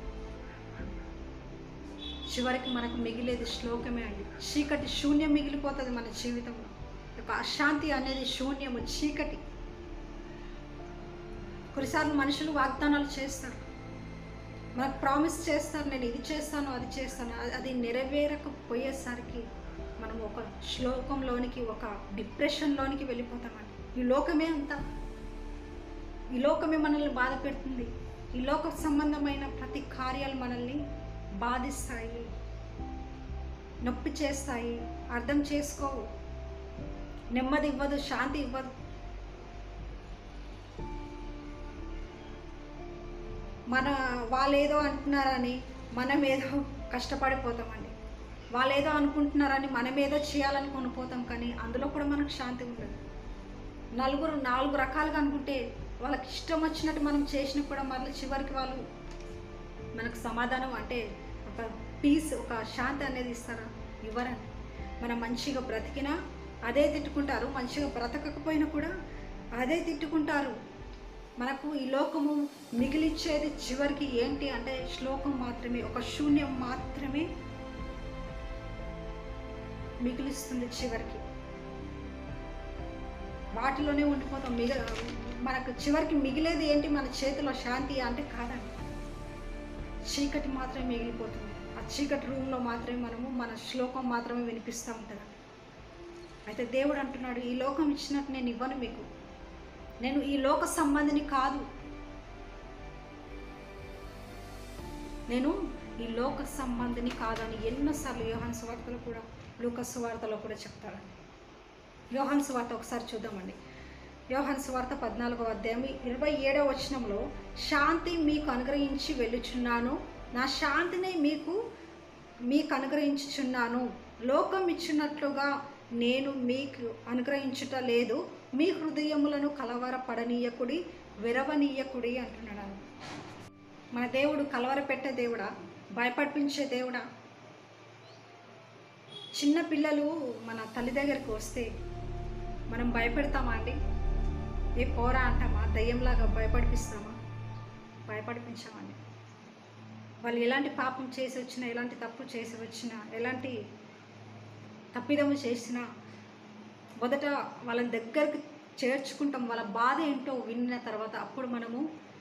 చివరికి మనకు మిగిలేది శ్లోకమే అండి చీకటి శూన్యం మిగిలిపోతుంది మన జీవితంలో ఒక అశాంతి అనేది శూన్యము చీకటి కొన్నిసార్లు మనుషులు వాగ్దానాలు చేస్తారు మనకు ప్రామిస్ చేస్తారు నేను ఇది చేస్తాను అది చేస్తాను అది- అది నెరవేరకపోయేసరికి మనం ఒక శ్లోకంలోనికి ఒక డిప్రెషన్లోనికి వెళ్ళిపోతామండి ఈ లోకమే అంత ఈ లోకమే మనల్ని బాధ పెడుతుంది ఈ లోక సంబంధమైన ప్రతి కార్యాలు మనల్ని బాధిస్తాయి నొప్పి చేస్తాయి అర్థం చేసుకోవు నెమ్మది ఇవ్వదు శాంతి ఇవ్వదు మన వాళ్ళు ఏదో అంటున్నారని మనం ఏదో కష్టపడిపోతామండి వాళ్ళు ఏదో అనుకుంటున్నారని మనం ఏదో చేయాలని కొనిపోతాం కానీ అందులో కూడా మనకు శాంతి ఉండదు నలుగురు నాలుగు రకాలుగా అనుకుంటే వాళ్ళకి ఇష్టం వచ్చినట్టు మనం చేసినా కూడా మళ్ళీ చివరికి వాళ్ళు మనకు సమాధానం అంటే ఒక పీస్ ఒక శాంతి అనేది ఇస్తారా ఇవ్వరండి మనం మంచిగా బ్రతికినా అదే తిట్టుకుంటారు మంచిగా బ్రతకకపోయినా కూడా అదే తిట్టుకుంటారు మనకు ఈ లోకము మిగిలిచ్చేది చివరికి ఏంటి అంటే శ్లోకం మాత్రమే ఒక శూన్యం మాత్రమే మిగిలిస్తుంది చివరికి వాటిలోనే ఉండిపోతాం మిగ మనకు చివరికి మిగిలేది ఏంటి మన చేతిలో శాంతి అంటే కాదండి చీకటి మాత్రమే మిగిలిపోతుంది ఆ చీకటి రూమ్లో మాత్రమే మనము మన శ్లోకం మాత్రమే వినిపిస్తూ ఉంటుంది అయితే దేవుడు అంటున్నాడు ఈ లోకం ఇచ్చినట్టు నేను ఇవ్వను మీకు నేను ఈ లోక సంబంధిని కాదు నేను ఈ లోక సంబంధిని కాదని ఎన్నోసార్లు యోహాన్ సువార్తలో కూడా లూకస్ సువార్తలో కూడా చెప్తాడండి యోహాన్ సువార్త ఒకసారి చూద్దామండి యోహాన్ సువార్త పద్నాలుగో అధ్యాయం ఇరవై ఏడవ వచనంలో శాంతి మీకు అనుగ్రహించి వెళ్ళుచున్నాను నా శాంతిని మీకు మీకు అనుగ్రహించుచున్నాను లోకం ఇచ్చినట్లుగా నేను మీకు అనుగ్రహించుట లేదు మీ హృదయములను కలవరపడనీయకుడి విరవనీయకుడి అంటున్నాడు ఆయన. మన దేవుడు కలవరపెట్టే దేవుడా భయపడిపించే దేవుడా చిన్న పిల్లలు మన తల్లి దగ్గరికి వస్తే మనం భయపెడతామా అండి ఏ పోరా అంటామా దయ్యంలాగా భయపడిపిస్తామా భయపడిపించామండి వాళ్ళు ఎలాంటి పాపం చేసి వచ్చినా ఎలాంటి తప్పు చేసి వచ్చినా ఎలాంటి తప్పిదము చేసినా మొదట వాళ్ళని దగ్గరికి చేర్చుకుంటాం వాళ్ళ బాధ ఏంటో విన్న తర్వాత అప్పుడు మనము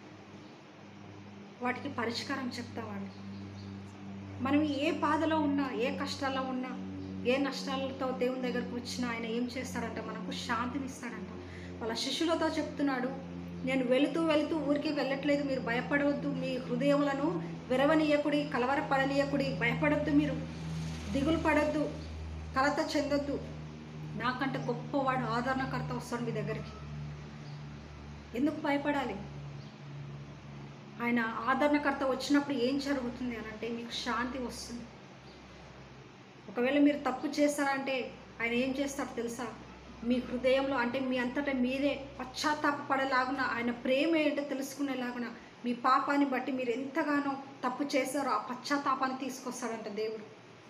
వాటికి పరిష్కారం చెప్తామండి మనం ఏ బాధలో ఉన్నా ఏ కష్టాల్లో ఉన్నా ఏ నష్టాలతో దేవుని దగ్గరకు వచ్చినా ఆయన ఏం చేస్తాడంట మనకు శాంతిని ఇస్తాడంట వాళ్ళ శిష్యులతో చెప్తున్నాడు నేను వెళుతూ వెళుతూ ఊరికి వెళ్ళట్లేదు మీరు భయపడవద్దు మీ హృదయములను విరవనీయకుడి కలవరపడనీయకుడి భయపడొద్దు మీరు దిగులు పడొద్దు కలత చెందొద్దు నాకంటే గొప్పవాడు ఆదరణకర్త వస్తాడు మీ దగ్గరికి ఎందుకు భయపడాలి ఆయన ఆదరణకర్త వచ్చినప్పుడు ఏం జరుగుతుంది అని అంటే మీకు శాంతి వస్తుంది ఒకవేళ మీరు తప్పు చేస్తారంటే ఆయన ఏం చేస్తాడు తెలుసా మీ హృదయంలో అంటే మీ అంతటా మీరే పశ్చాత్తాపపడేలాగున ఆయన ప్రేమ ఏంటో తెలుసుకునేలాగున మీ పాపాన్ని బట్టి మీరు ఎంతగానో తప్పు చేశారో ఆ పశ్చాత్తాపాన్ని తీసుకొస్తాడంట దేవుడు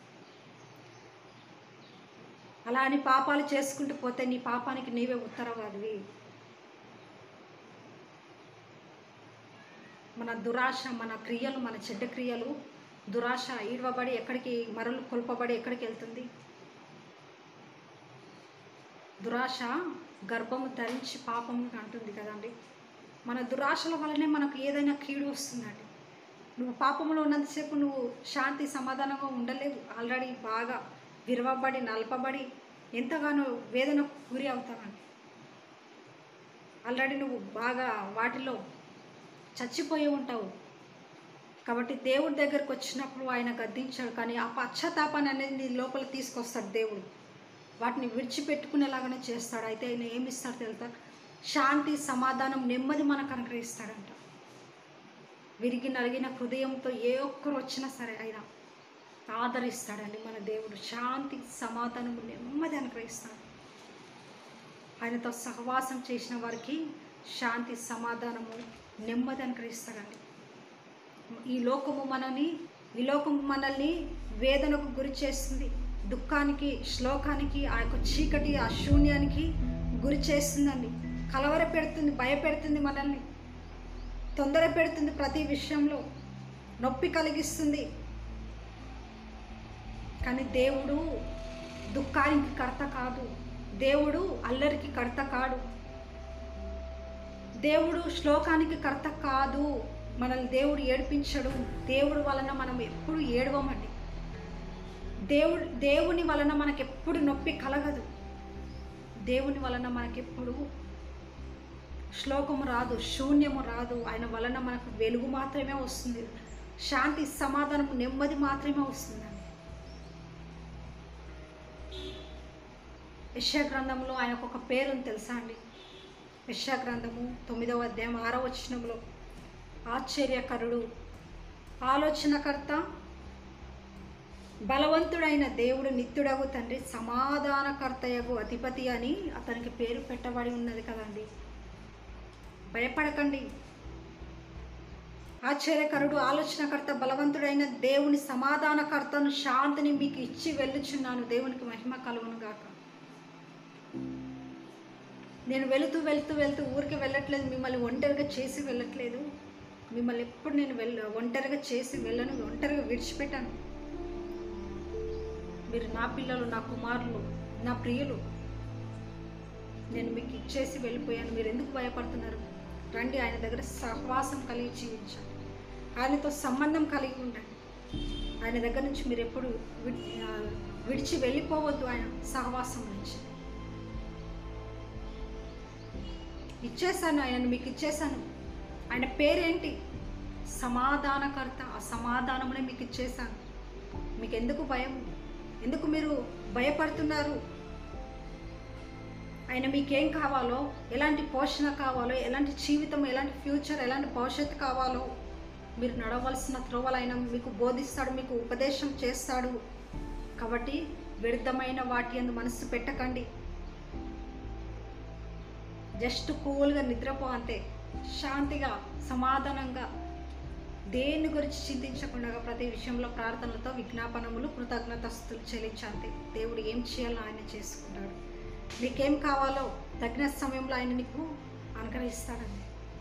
అలా అని పాపాలు చేసుకుంటూ పోతే నీ పాపానికి నీవే ఉత్తరవాదివి మన దురాశ మన క్రియలు మన చెడ్డ క్రియలు దురాశ ఈడవబడి ఎక్కడికి మరలు కొల్పబడి ఎక్కడికి వెళ్తుంది దురాశ గర్భము ధరించి పాపం అంటుంది కదండి మన దురాశల వల్లనే మనకు ఏదైనా కీడు వస్తుందండి నువ్వు పాపంలో ఉన్నంతసేపు నువ్వు శాంతి సమాధానంగా ఉండలేవు ఆల్రెడీ బాగా విరవబడి నలపబడి ఎంతగానో వేదన గురి అవుతావండి ఆల్రెడీ నువ్వు బాగా వాటిలో చచ్చిపోయి ఉంటావు కాబట్టి దేవుడి దగ్గరకు వచ్చినప్పుడు ఆయన గద్దించాడు కానీ ఆ పశ్చాత్తాపాన్ని అనేది నీ లోపల తీసుకొస్తాడు దేవుడు వాటిని విడిచిపెట్టుకునేలాగానే చేస్తాడు అయితే ఆయన ఏమి ఇస్తాడు తెలుసా శాంతి సమాధానం నెమ్మది మనకు అనుగ్రహిస్తాడంట విరిగి నలిగిన హృదయంతో ఏ ఒక్కరు వచ్చినా సరే ఆయన ఆదరిస్తాడండి మన దేవుడు శాంతి సమాధానము నెమ్మది అనుగ్రహిస్తాడు ఆయనతో సహవాసం చేసిన వారికి శాంతి సమాధానము నెమ్మది అనుగ్రహిస్తాడండి ఈ లోకము మనని ఈ లోకము మనల్ని వేదనకు గురి చేస్తుంది దుఃఖానికి శ్లోకానికి ఆ యొక్క చీకటి ఆ శూన్యానికి గురి చేస్తుందండి కలవర పెడుతుంది భయపెడుతుంది మనల్ని తొందర పెడుతుంది ప్రతి విషయంలో నొప్పి కలిగిస్తుంది కానీ దేవుడు దుఃఖానికి కర్త కాదు దేవుడు అల్లరికి కర్త కాడు దేవుడు శ్లోకానికి కర్త కాదు మనల్ని దేవుడు ఏడిపించడు దేవుడు వలన మనం ఎప్పుడు ఏడవమండి దేవుడు దేవుని వలన మనకు ఎప్పుడు నొప్పి కలగదు దేవుని వలన మనకెప్పుడు శ్లోకము రాదు శూన్యము రాదు ఆయన వలన మనకు వెలుగు మాత్రమే వస్తుంది శాంతి సమాధానము నెమ్మది మాత్రమే వస్తుందండి యశా గ్రంథంలో ఆయనకు ఒక పేరుని తెలుసా అండి యశా గ్రంథము తొమ్మిదవ అధ్యాయం ఆరవ వచనంలో ఆశ్చర్యకరుడు ఆలోచనకర్త బలవంతుడైన దేవుడు నిత్యుడగు తండ్రి సమాధానకర్తయగు అధిపతి అని అతనికి పేరు పెట్టబడి ఉన్నది కదండి భయపడకండి ఆశ్చర్యకరుడు ఆలోచనకర్త బలవంతుడైన దేవుని సమాధానకర్తను శాంతిని మీకు ఇచ్చి వెళ్ళుచున్నాను దేవునికి మహిమ కలుగును గాక నేను వెళుతూ వెళ్తూ వెళ్తూ ఊరికి వెళ్ళట్లేదు మిమ్మల్ని ఒంటరిగా చేసి వెళ్ళట్లేదు మిమ్మల్ని ఎప్పుడు నేను వెళ్ళ ఒంటరిగా చేసి వెళ్ళను ఒంటరిగా విడిచిపెట్టాను మీరు నా పిల్లలు నా కుమారులు నా ప్రియులు నేను మీకు ఇచ్చేసి వెళ్ళిపోయాను మీరు ఎందుకు భయపడుతున్నారు రండి ఆయన దగ్గర సహవాసం కలిగి జీవించండి ఆయనతో సంబంధం కలిగి ఉండండి ఆయన దగ్గర నుంచి మీరు ఎప్పుడు విడి- ఆ, విడిచి వెళ్ళిపోవద్దు ఆయన సహవాసం నుంచి ఇచ్చేసాను ఆయన మీకు ఇచ్చేసాను ఆయన పేరేంటి సమాధానకర్త ఆ సమాధానమునే మీకు ఇచ్చేసాను మీకు ఎందుకు భయం ఎందుకు మీరు భయపడుతున్నారు ఆయన మీకేం కావాలో ఎలాంటి పోషణ కావాలో ఎలాంటి జీవితం ఎలాంటి ఫ్యూచర్ ఎలాంటి భవిష్యత్తు కావాలో మీరు నడవలసిన త్రోవలు ఆయన మీకు బోధిస్తాడు మీకు ఉపదేశం చేస్తాడు కాబట్టి వ్యర్థమైన వాటి అందు మనసు పెట్టకండి జస్ట్ కూల్గా నిద్రపో అంతే శాంతిగా సమాధానంగా దేని గురించి చింతించకుండా ప్రతి విషయంలో ప్రార్థనలతో విజ్ఞాపనములు కృతజ్ఞతస్తులు చెల్లించంతే దేవుడు ఏం చేయాలో ఆయన చేసుకుంటాడు నీకేం కావాలో తగిన సమయంలో ఆయన నీకు అనుగ్రహిస్తాడండి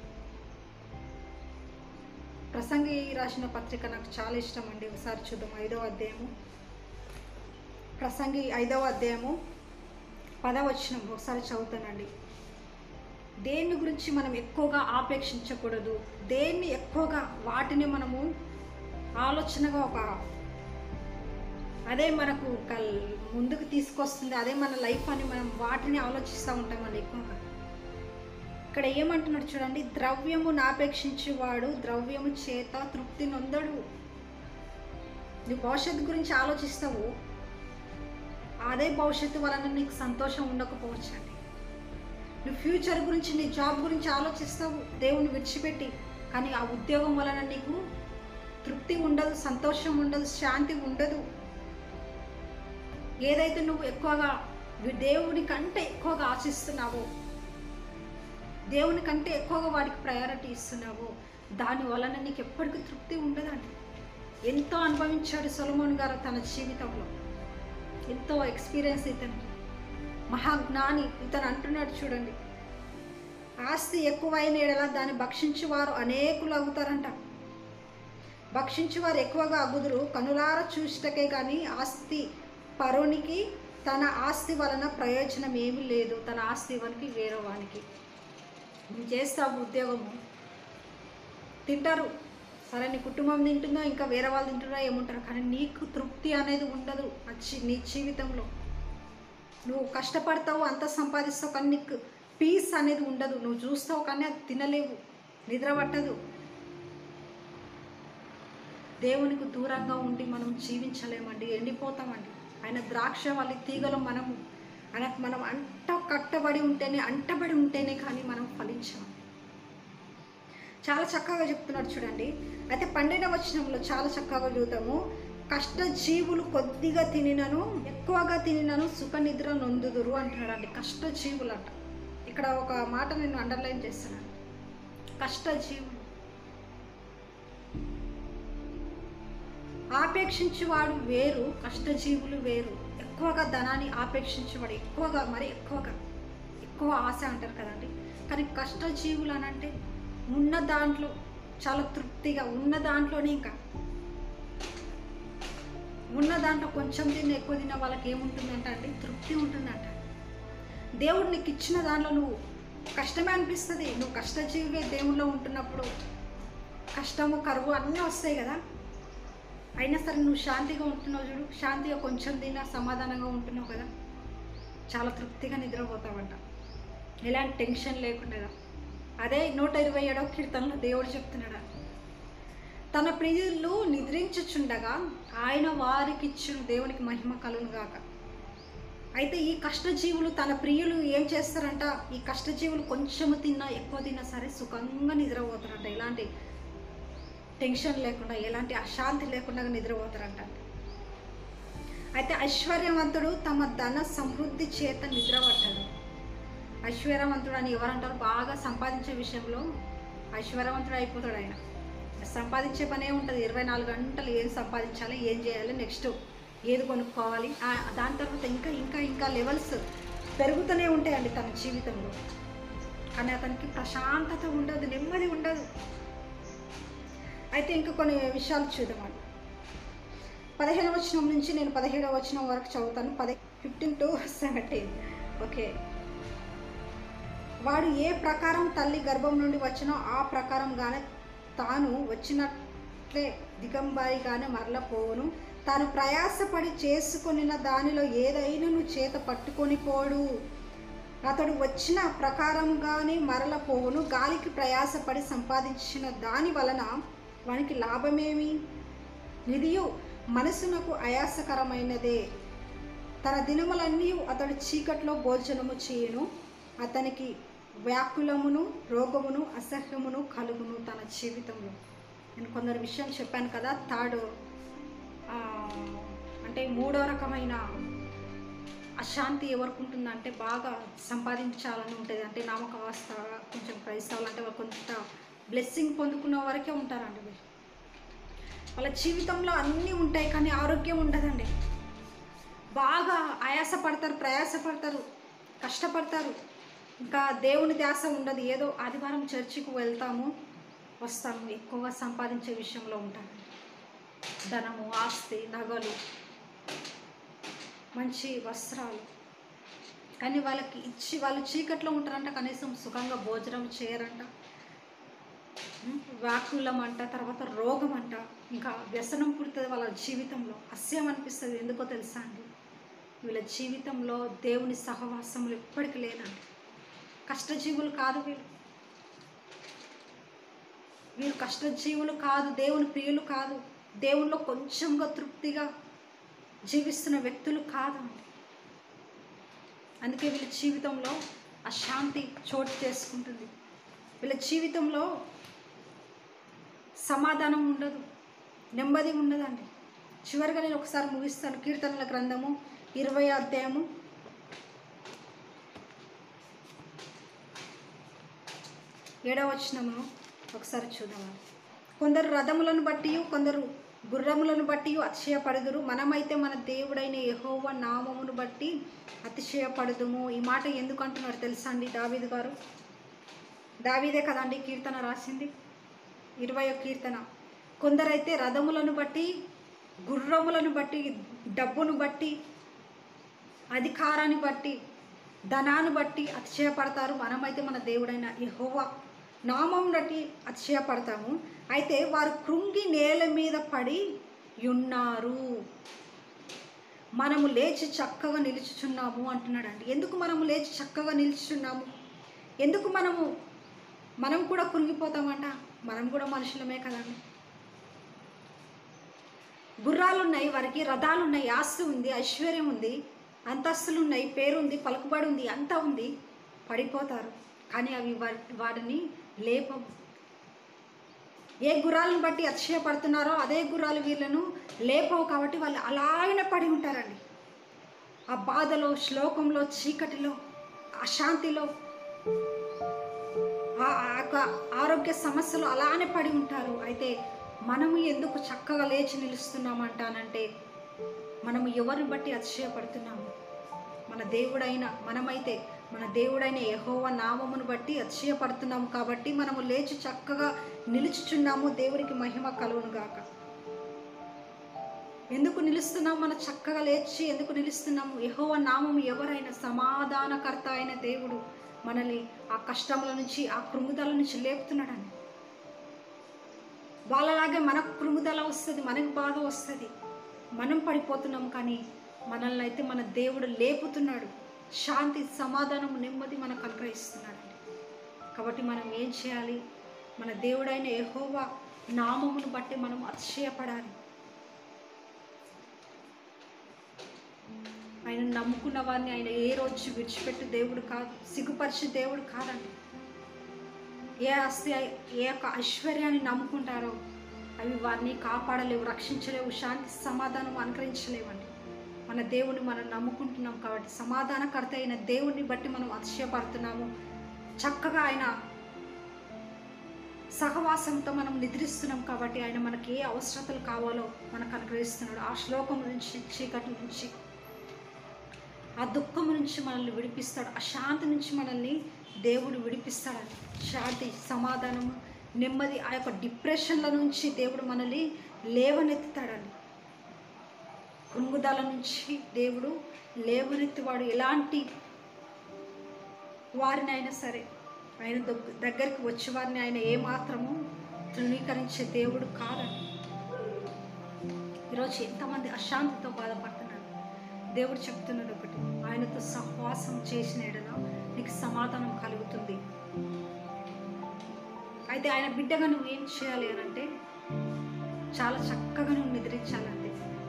ప్రసంగి రాసిన పత్రిక నాకు చాలా ఇష్టం అండి ఒకసారి చూద్దాం ఐదవ అధ్యాయము ప్రసంగి ఐదవ అధ్యాయము పదవచనం ఒకసారి చదువుతానండి దేని గురించి మనం ఎక్కువగా ఆపేక్షించకూడదు దేన్ని ఎక్కువగా వాటిని మనము ఆలోచనగా ఒక అదే మనకు కల్ ముందుకు తీసుకొస్తుంది అదే మన లైఫ్ అని మనం వాటిని ఆలోచిస్తూ ఉంటామండి ఎక్కువగా ఇక్కడ ఏమంటున్నాడు చూడండి ద్రవ్యము నాపేక్షించేవాడు ద్రవ్యము చేత తృప్తి నొందడు నువ్వు భవిష్యత్తు గురించి ఆలోచిస్తావు అదే భవిష్యత్తు వలన నీకు సంతోషం ఉండకపోవచ్చు అండి నువ్వు ఫ్యూచర్ గురించి నీ జాబ్ గురించి ఆలోచిస్తావు దేవుని విడిచిపెట్టి కానీ ఆ ఉద్యోగం వలన నీకు తృప్తి ఉండదు సంతోషం ఉండదు శాంతి ఉండదు ఏదైతే నువ్వు ఎక్కువగా వి- దేవుని కంటే ఎక్కువగా ఆశిస్తున్నావో దేవుని కంటే ఎక్కువగా వాడికి ప్రయారిటీ ఇస్తున్నావో దాని వలన నీకు ఎప్పటికీ తృప్తి ఉండదండి ఎంతో అనుభవించాడు సొలమోన్ గారు తన జీవితంలో ఎంతో ఎక్స్పీరియన్స్ ఇతనికి మహాజ్ఞాని ఇతను అంటున్నాడు చూడండి ఆస్తి ఎక్కువైన ఎడల దాన్ని భక్షించువారు అనేకులు అవుతారంట భక్షించువారు ఎక్కువగా అగుదురు కనులార చూసిటకే కానీ ఆస్తి పరునికి తన ఆస్తి వలన ప్రయోజనం ఏమీ లేదు తన ఆస్తి ఇవ్వనికి వేరే వానికి నువ్వు చేస్తావు ఉద్యోగము తింటారు సరే నీ కుటుంబం తింటుందో ఇంకా వేరే వాళ్ళు తింటున్నా ఏముంటారు కానీ నీకు తృప్తి అనేది ఉండదు ఆ జీ- నీ జీవితంలో నువ్వు కష్టపడతావు అంత సంపాదిస్తావు కానీ నీకు పీస్ అనేది ఉండదు నువ్వు చూస్తావు కానీ అది తినలేవు నిద్ర పట్టదు దేవునికి దూరంగా ఉండి మనం జీవించలేమండి ఎండిపోతామండి ఆయన ద్రాక్ష వాళ్ళ తీగలు మనము ఆయనకు మనం అంట కట్టబడి ఉంటేనే అంటబడి ఉంటేనే కానీ మనం ఫలించాం చాలా చక్కగా చెప్తున్నాడు చూడండి అయితే పన్నెండవ వచనంలో చాలా చక్కగా చూద్దాము కష్టజీవులు కొద్దిగా తినినను ఎక్కువగా తినినను సుఖ నిద్ర నొందుదురు అంటున్నాడు అండి కష్టజీవులు అంట ఇక్కడ ఒక మాట నేను అండర్లైన్ చేస్తున్నాను కష్టజీవులు ఆపేక్షించేవాడు వేరు కష్టజీవులు వేరు ఎక్కువగా ధనాన్ని ఆపేక్షించేవాడు ఎక్కువగా మరి ఎక్కువగా ఎక్కువ ఆశ అంటారు కదండి కానీ కష్టజీవులు అని అంటే ఉన్న దాంట్లో చాలా తృప్తిగా ఉన్న దాంట్లోనే ఇంకా ఉన్న దాంట్లో కొంచెం తిన్న ఎక్కువ తిన్న వాళ్ళకి ఏముంటుందంట అండి తృప్తి ఉంటుందంట దేవుడు నీకు ఇచ్చిన దాంట్లో నువ్వు కష్టమే అనిపిస్తుంది నువ్వు కష్టజీవిగా దేవుళ్ళో ఉంటున్నప్పుడు కష్టము కరువు అన్నీ వస్తాయి కదా అయినా సరే నువ్వు శాంతిగా ఉంటున్నావు చూడు శాంతిగా కొంచెం తిన్నా సమాధానంగా ఉంటున్నావు కదా చాలా తృప్తిగా నిద్రపోతావంట ఎలాంటి టెన్షన్ లేకుండా అదే నూట ఇరవై ఏడవ కీర్తనలో దేవుడు చెప్తున్నాడు తన ప్రియులు నిద్రించుచుండగా ఆయన వారికి ఇచ్చిన దేవునికి మహిమ కలును గాక అయితే ఈ కష్టజీవులు తన ప్రియులు ఏం చేస్తారంట ఈ కష్టజీవులు కొంచెము తిన్నా ఎక్కువ తిన్నా సరే సుఖంగా నిద్రపోతారంట ఎలాంటి టెన్షన్ లేకుండా ఎలాంటి అశాంతి లేకుండా నిద్రపోతారంట అయితే ఐశ్వర్యవంతుడు తమ ధన సమృద్ధి చేత నిద్రపట్టాడు ఐశ్వర్యవంతుడు అని ఎవరంటారు బాగా సంపాదించే విషయంలో ఐశ్వర్యవంతుడు అయిపోతాడు ఆయన సంపాదించే పనే ఉంటుంది ఇరవై నాలుగు గంటలు ఏం సంపాదించాలి ఏం చేయాలి నెక్స్ట్ ఏది కొనుక్కోవాలి ఆ- దాని తర్వాత ఇంకా ఇంకా ఇంకా లెవెల్స్ పెరుగుతూనే ఉంటాయండి తన జీవితంలో కానీ అతనికి ప్రశాంతత ఉండదు నెమ్మది ఉండదు అయితే ఇంకా కొన్ని విషయాలు చూద్దామండి పదిహేను వచనం నుంచి నేను పదిహేడవ వచనం వరకు చదువుతాను పది ఫిఫ్టీన్ టు సెవెంటీన్ ఓకే వాడు ఏ ప్రకారం తల్లి గర్భం నుండి వచ్చినో ఆ ప్రకారంగానే తాను వచ్చినట్లే దిగంబారిగానే మరల పోవును తాను ప్రయాసపడి చేసుకొనిన దానిలో ఏదైనాను చేత పట్టుకొని పోడు అతడు వచ్చిన ప్రకారంగానే మరల పోవును గాలికి ప్రయాసపడి సంపాదించిన దాని వలన వానికి లాభమేమి నిధియు మనసునకు ఆయాసకరమైనదే తన దినములన్నీ అతడు చీకట్లో భోజనము చేయును అతనికి వ్యాకులమును రోగమును అసహ్యమును కలుగును తన జీవితంలో నేను కొందరు విషయం చెప్పాను కదా థర్డ్ ఆ, అంటే మూడో రకమైన అశాంతి ఎవరికి ఉంటుందంటే బాగా సంపాదించాలని ఉంటుంది అంటే నామకవాస్త కొంచెం క్రైస్తవులు అంటే వాళ్ళు కొంత బ్లెస్సింగ్ పొందుకున్న వరకే ఉంటారండి వీళ్ళు వాళ్ళ జీవితంలో అన్నీ ఉంటాయి కానీ ఆరోగ్యం ఉండదండి బాగా ఆయాసపడతారు ప్రయాసపడతారు కష్టపడతారు ఇంకా దేవుని ధ్యాస ఉండదు ఏదో ఆదివారం చర్చికి వెళ్తాము వస్తాము ఎక్కువగా సంపాదించే విషయంలో ఉంటాము ధనము ఆస్తి నగలు మంచి వస్త్రాలు కానీ వాళ్ళకి ఇచ్చి వాళ్ళు చీకట్లో ఉంటారంట కనీసం సుఖంగా భోజనం చేయరంట ఉం? వ్యాకులం అంట తర్వాత రోగం అంట ఇంకా వ్యసనం పుడుతుంది వాళ్ళ జీవితంలో అస్యం అనిపిస్తుంది ఎందుకో తెలుసా అండి వీళ్ళ జీవితంలో దేవుని సహవాసములు ఎప్పటికీ లేనండి కష్టజీవులు కాదు వీళ్ళు వీళ్ళు కష్టజీవులు కాదు దేవుని ప్రియులు కాదు దేవునిలో కొంచెంగా తృప్తిగా జీవిస్తున్న వ్యక్తులు కాదు అండి అందుకే వీళ్ళ జీవితంలో అశాంతి చోటు చేసుకుంటుంది వీళ్ళ జీవితంలో సమాధానం ఉండదు నెమ్మది ఉండదండి చివరిగా నేను ఒకసారి ముగిస్తాను కీర్తనల గ్రంథము ఇరవై అధ్యాయము ఏడవ వచనము ఒకసారి చూద్దాం కొందరు రథములను బట్టి కొందరు గుర్రములను బట్టి అతిశయపడుదురు మనమైతే మన దేవుడైన యెహోవా నామమును బట్టి అతిశయపడుదుము ఈ మాట ఎందుకు అంటున్నారు తెలుసా అండి దావీదు గారు దావీదే కదండి కీర్తన రాసింది ఇరవై కీర్తన కొందరైతే రథములను బట్టి గుర్రములను బట్టి డబ్బును బట్టి అధికారాన్ని బట్టి ధనాన్ని బట్టి అతిశయపడతారు మనమైతే మన దేవుడైన యెహోవా నామం బట్టి అతిశయపడతాము అయితే వారు కృంగి నేల మీద పడి ఉన్నారు మనము లేచి చక్కగా నిలుచుచున్నాము అంటున్నాడండి ఎందుకు మనము లేచి చక్కగా నిలుచుచున్నాము ఎందుకు మనము మనం కూడా కృంగిపోతామంట మనం కూడా మనుషులమే కదండి గుర్రాలు ఉన్నాయి వారికి రథాలు ఉన్నాయి ఆస్తి ఉంది ఐశ్వర్యం ఉంది అంతస్తులు ఉన్నాయి పేరుంది పలుకుబడి ఉంది అంతా ఉంది పడిపోతారు కానీ అవి వా- వాటిని లేపవు ఏ గుర్రాలను బట్టి అతిశయపడుతున్నారో అదే గుర్రాలు వీళ్ళను లేపవు కాబట్టి వాళ్ళు అలాగనే పడి ఉంటారండి ఆ బాధలో శ్లోకంలో చీకటిలో అశాంతిలో ఆ- ఆ యొక్క ఆరోగ్య సమస్యలు అలానే పడి ఉంటారు అయితే మనము ఎందుకు చక్కగా లేచి నిలుస్తున్నామంటానంటే మనము ఎవరిని బట్టి అతిశయపడుతున్నాము మన దేవుడైన మనమైతే మన దేవుడైన యెహోవా నామమును బట్టి అతిశయపడుతున్నాము కాబట్టి మనము లేచి చక్కగా నిలుచుచున్నాము దేవునికి మహిమ కలుగును గాక ఎందుకు నిలుస్తున్నాము మన చక్కగా లేచి ఎందుకు నిలుస్తున్నాము యెహోవా నామము ఎవరైనా సమాధానకర్త అయిన దేవుడు మనల్ని ఆ కష్టముల నుంచి ఆ కృంగుదల నుంచి లేపుతున్నాడని వాళ్ళలాగే మనకు కృంగుదల వస్తుంది మనకు బాధ వస్తుంది మనం పడిపోతున్నాం కానీ మనల్ని అయితే మన దేవుడు లేపుతున్నాడు శాంతి సమాధానం నెమ్మది మనకు అనుగ్రహిస్తున్నాడు కాబట్టి మనం ఏం చేయాలి మన దేవుడైన యెహోవా నామమును బట్టి మనం అతిశయపడాలి ఆయన నమ్ముకున్న వారిని ఆయన ఏ రోజు విడిచిపెట్టు దేవుడు కాదు సిగ్గుపరిచే దేవుడు కాదండి ఏ ఆస్తి ఏ యొక్క ఐశ్వర్యాన్ని నమ్ముకుంటారో అవి వారిని కాపాడలేవు రక్షించలేవు శాంతి సమాధానం అనుకరించలేవండి మన దేవుని మనం నమ్ముకుంటున్నాం కాబట్టి సమాధానకర్త అయిన దేవుడిని బట్టి మనం అతిశయపడుతున్నాము చక్కగా ఆయన సహవాసంతో మనం నిద్రిస్తున్నాం కాబట్టి ఆయన మనకి ఏ అవసరతలు కావాలో మనకు అనుగ్రహిస్తున్నాడు ఆ శ్లోకం నుంచి చీకటి నుంచి ఆ దుఃఖం నుంచి మనల్ని విడిపిస్తాడు ఆ శాంతి నుంచి మనల్ని దేవుడు విడిపిస్తాడని శాంతి సమాధానము నెమ్మది ఆ యొక్క డిప్రెషన్ల నుంచి దేవుడు మనల్ని లేవనెత్తుతాడని కృంగుదల నుంచి దేవుడు లేవనెత్తివాడు ఎలాంటి వారినైనా సరే ఆయన దగ్- దగ్గరికి వచ్చే వారిని ఆయన ఏమాత్రము తృణీకరించే దేవుడు కాదండి ఈరోజు ఎంతమంది అశాంతితో బాధపడుతున్నారు దేవుడు చెప్తున్నాడు ఒకటి ఆయనతో సహవాసం చేసిన ఎడల నీకు సమాధానం కలుగుతుంది అయితే ఆయన బిడ్డగా నువ్వు ఏం చేయాలి అని అంటే చాలా చక్కగా నువ్వు నిద్రించాలండి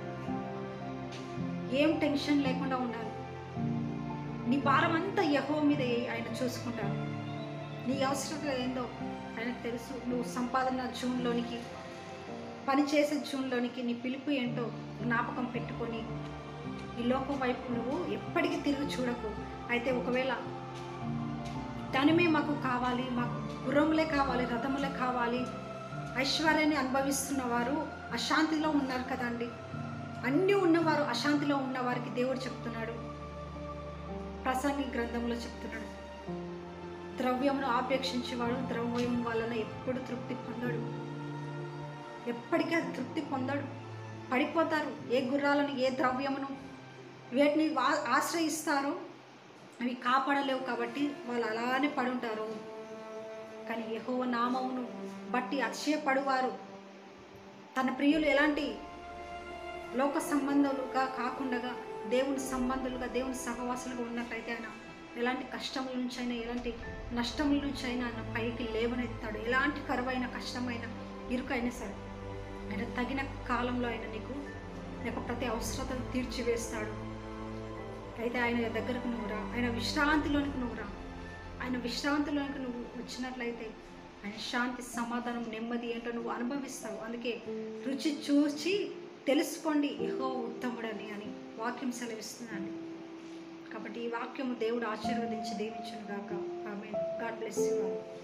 ఏం టెన్షన్ లేకుండా ఉండాలి నీ భారం అంతా యహో మీద వేయి, ఆయన చూసుకుంటాడు నీ అవసరం ఏందో ఆయనకు తెలుసు నువ్వు సంపాదన జూన్లోనికి పని చేసే జూన్లోనికి నీ పిలుపు ఏంటో జ్ఞాపకం పెట్టుకొని ఈ లోకం వైపు నువ్వు ఎప్పటికీ తిరిగి చూడకు అయితే ఒకవేళ ధనమే మాకు కావాలి మాకు గుర్రములే కావాలి రథములే కావాలి ఐశ్వర్యాన్ని అనుభవిస్తున్న వారు అశాంతిలో ఉన్నారు కదండి అన్నీ ఉన్నవారు అశాంతిలో ఉన్న వారికి దేవుడు చెప్తున్నాడు ప్రసంగి గ్రంథంలో చెప్తున్నాడు ద్రవ్యమును ఆపేక్షించేవాడు ద్రవ్యం వలన ఎప్పుడు తృప్తి పొందడు ఎప్పటికీ అది తృప్తి పొందడు పడిపోతారు ఏ గుర్రాలను ఏ ద్రవ్యమును వీటిని వా- ఆశ్రయిస్తారో అవి కాపాడలేవు కాబట్టి వాళ్ళు అలానే పడుంటారు కానీ యెహోవ నామమును బట్టి అతిశయపడువారు తన ప్రియులు ఎలాంటి లోక సంబంధాలుగా కాకుండా దేవుని సంబంధులుగా దేవుని సహవాసులుగా ఉన్నట్లయితే ఆయన ఎలాంటి కష్టముల నుంచి అయినా ఎలాంటి నష్టముల నుంచి అయినా ఆయన పైకి లేవనెత్తాడు ఎలాంటి కరువైన కష్టమైన ఇరుకైనా సరే ఆయన తగిన కాలంలో ఆయన నీకు నీకు ప్రతి అవసరతను తీర్చివేస్తాడు అయితే ఆయన దగ్గరకు నువ్వు రా ఆయన విశ్రాంతిలోనికి నువ్వు రా ఆయన విశ్రాంతిలోనికి నువ్వు వచ్చినట్లయితే ఆయన శాంతి సమాధానం నెమ్మది ఏంటో నువ్వు అనుభవిస్తావు అందుకే రుచి చూచి తెలుసుకోండి ఇహో ఉత్తముడని అని వాక్యం సెలవిస్తున్నాను కాబట్టి ఈ వాక్యము దేవుడు ఆశీర్వదించి దీవించును గాక ఆమె గాడ్ బ్లెస్ యూ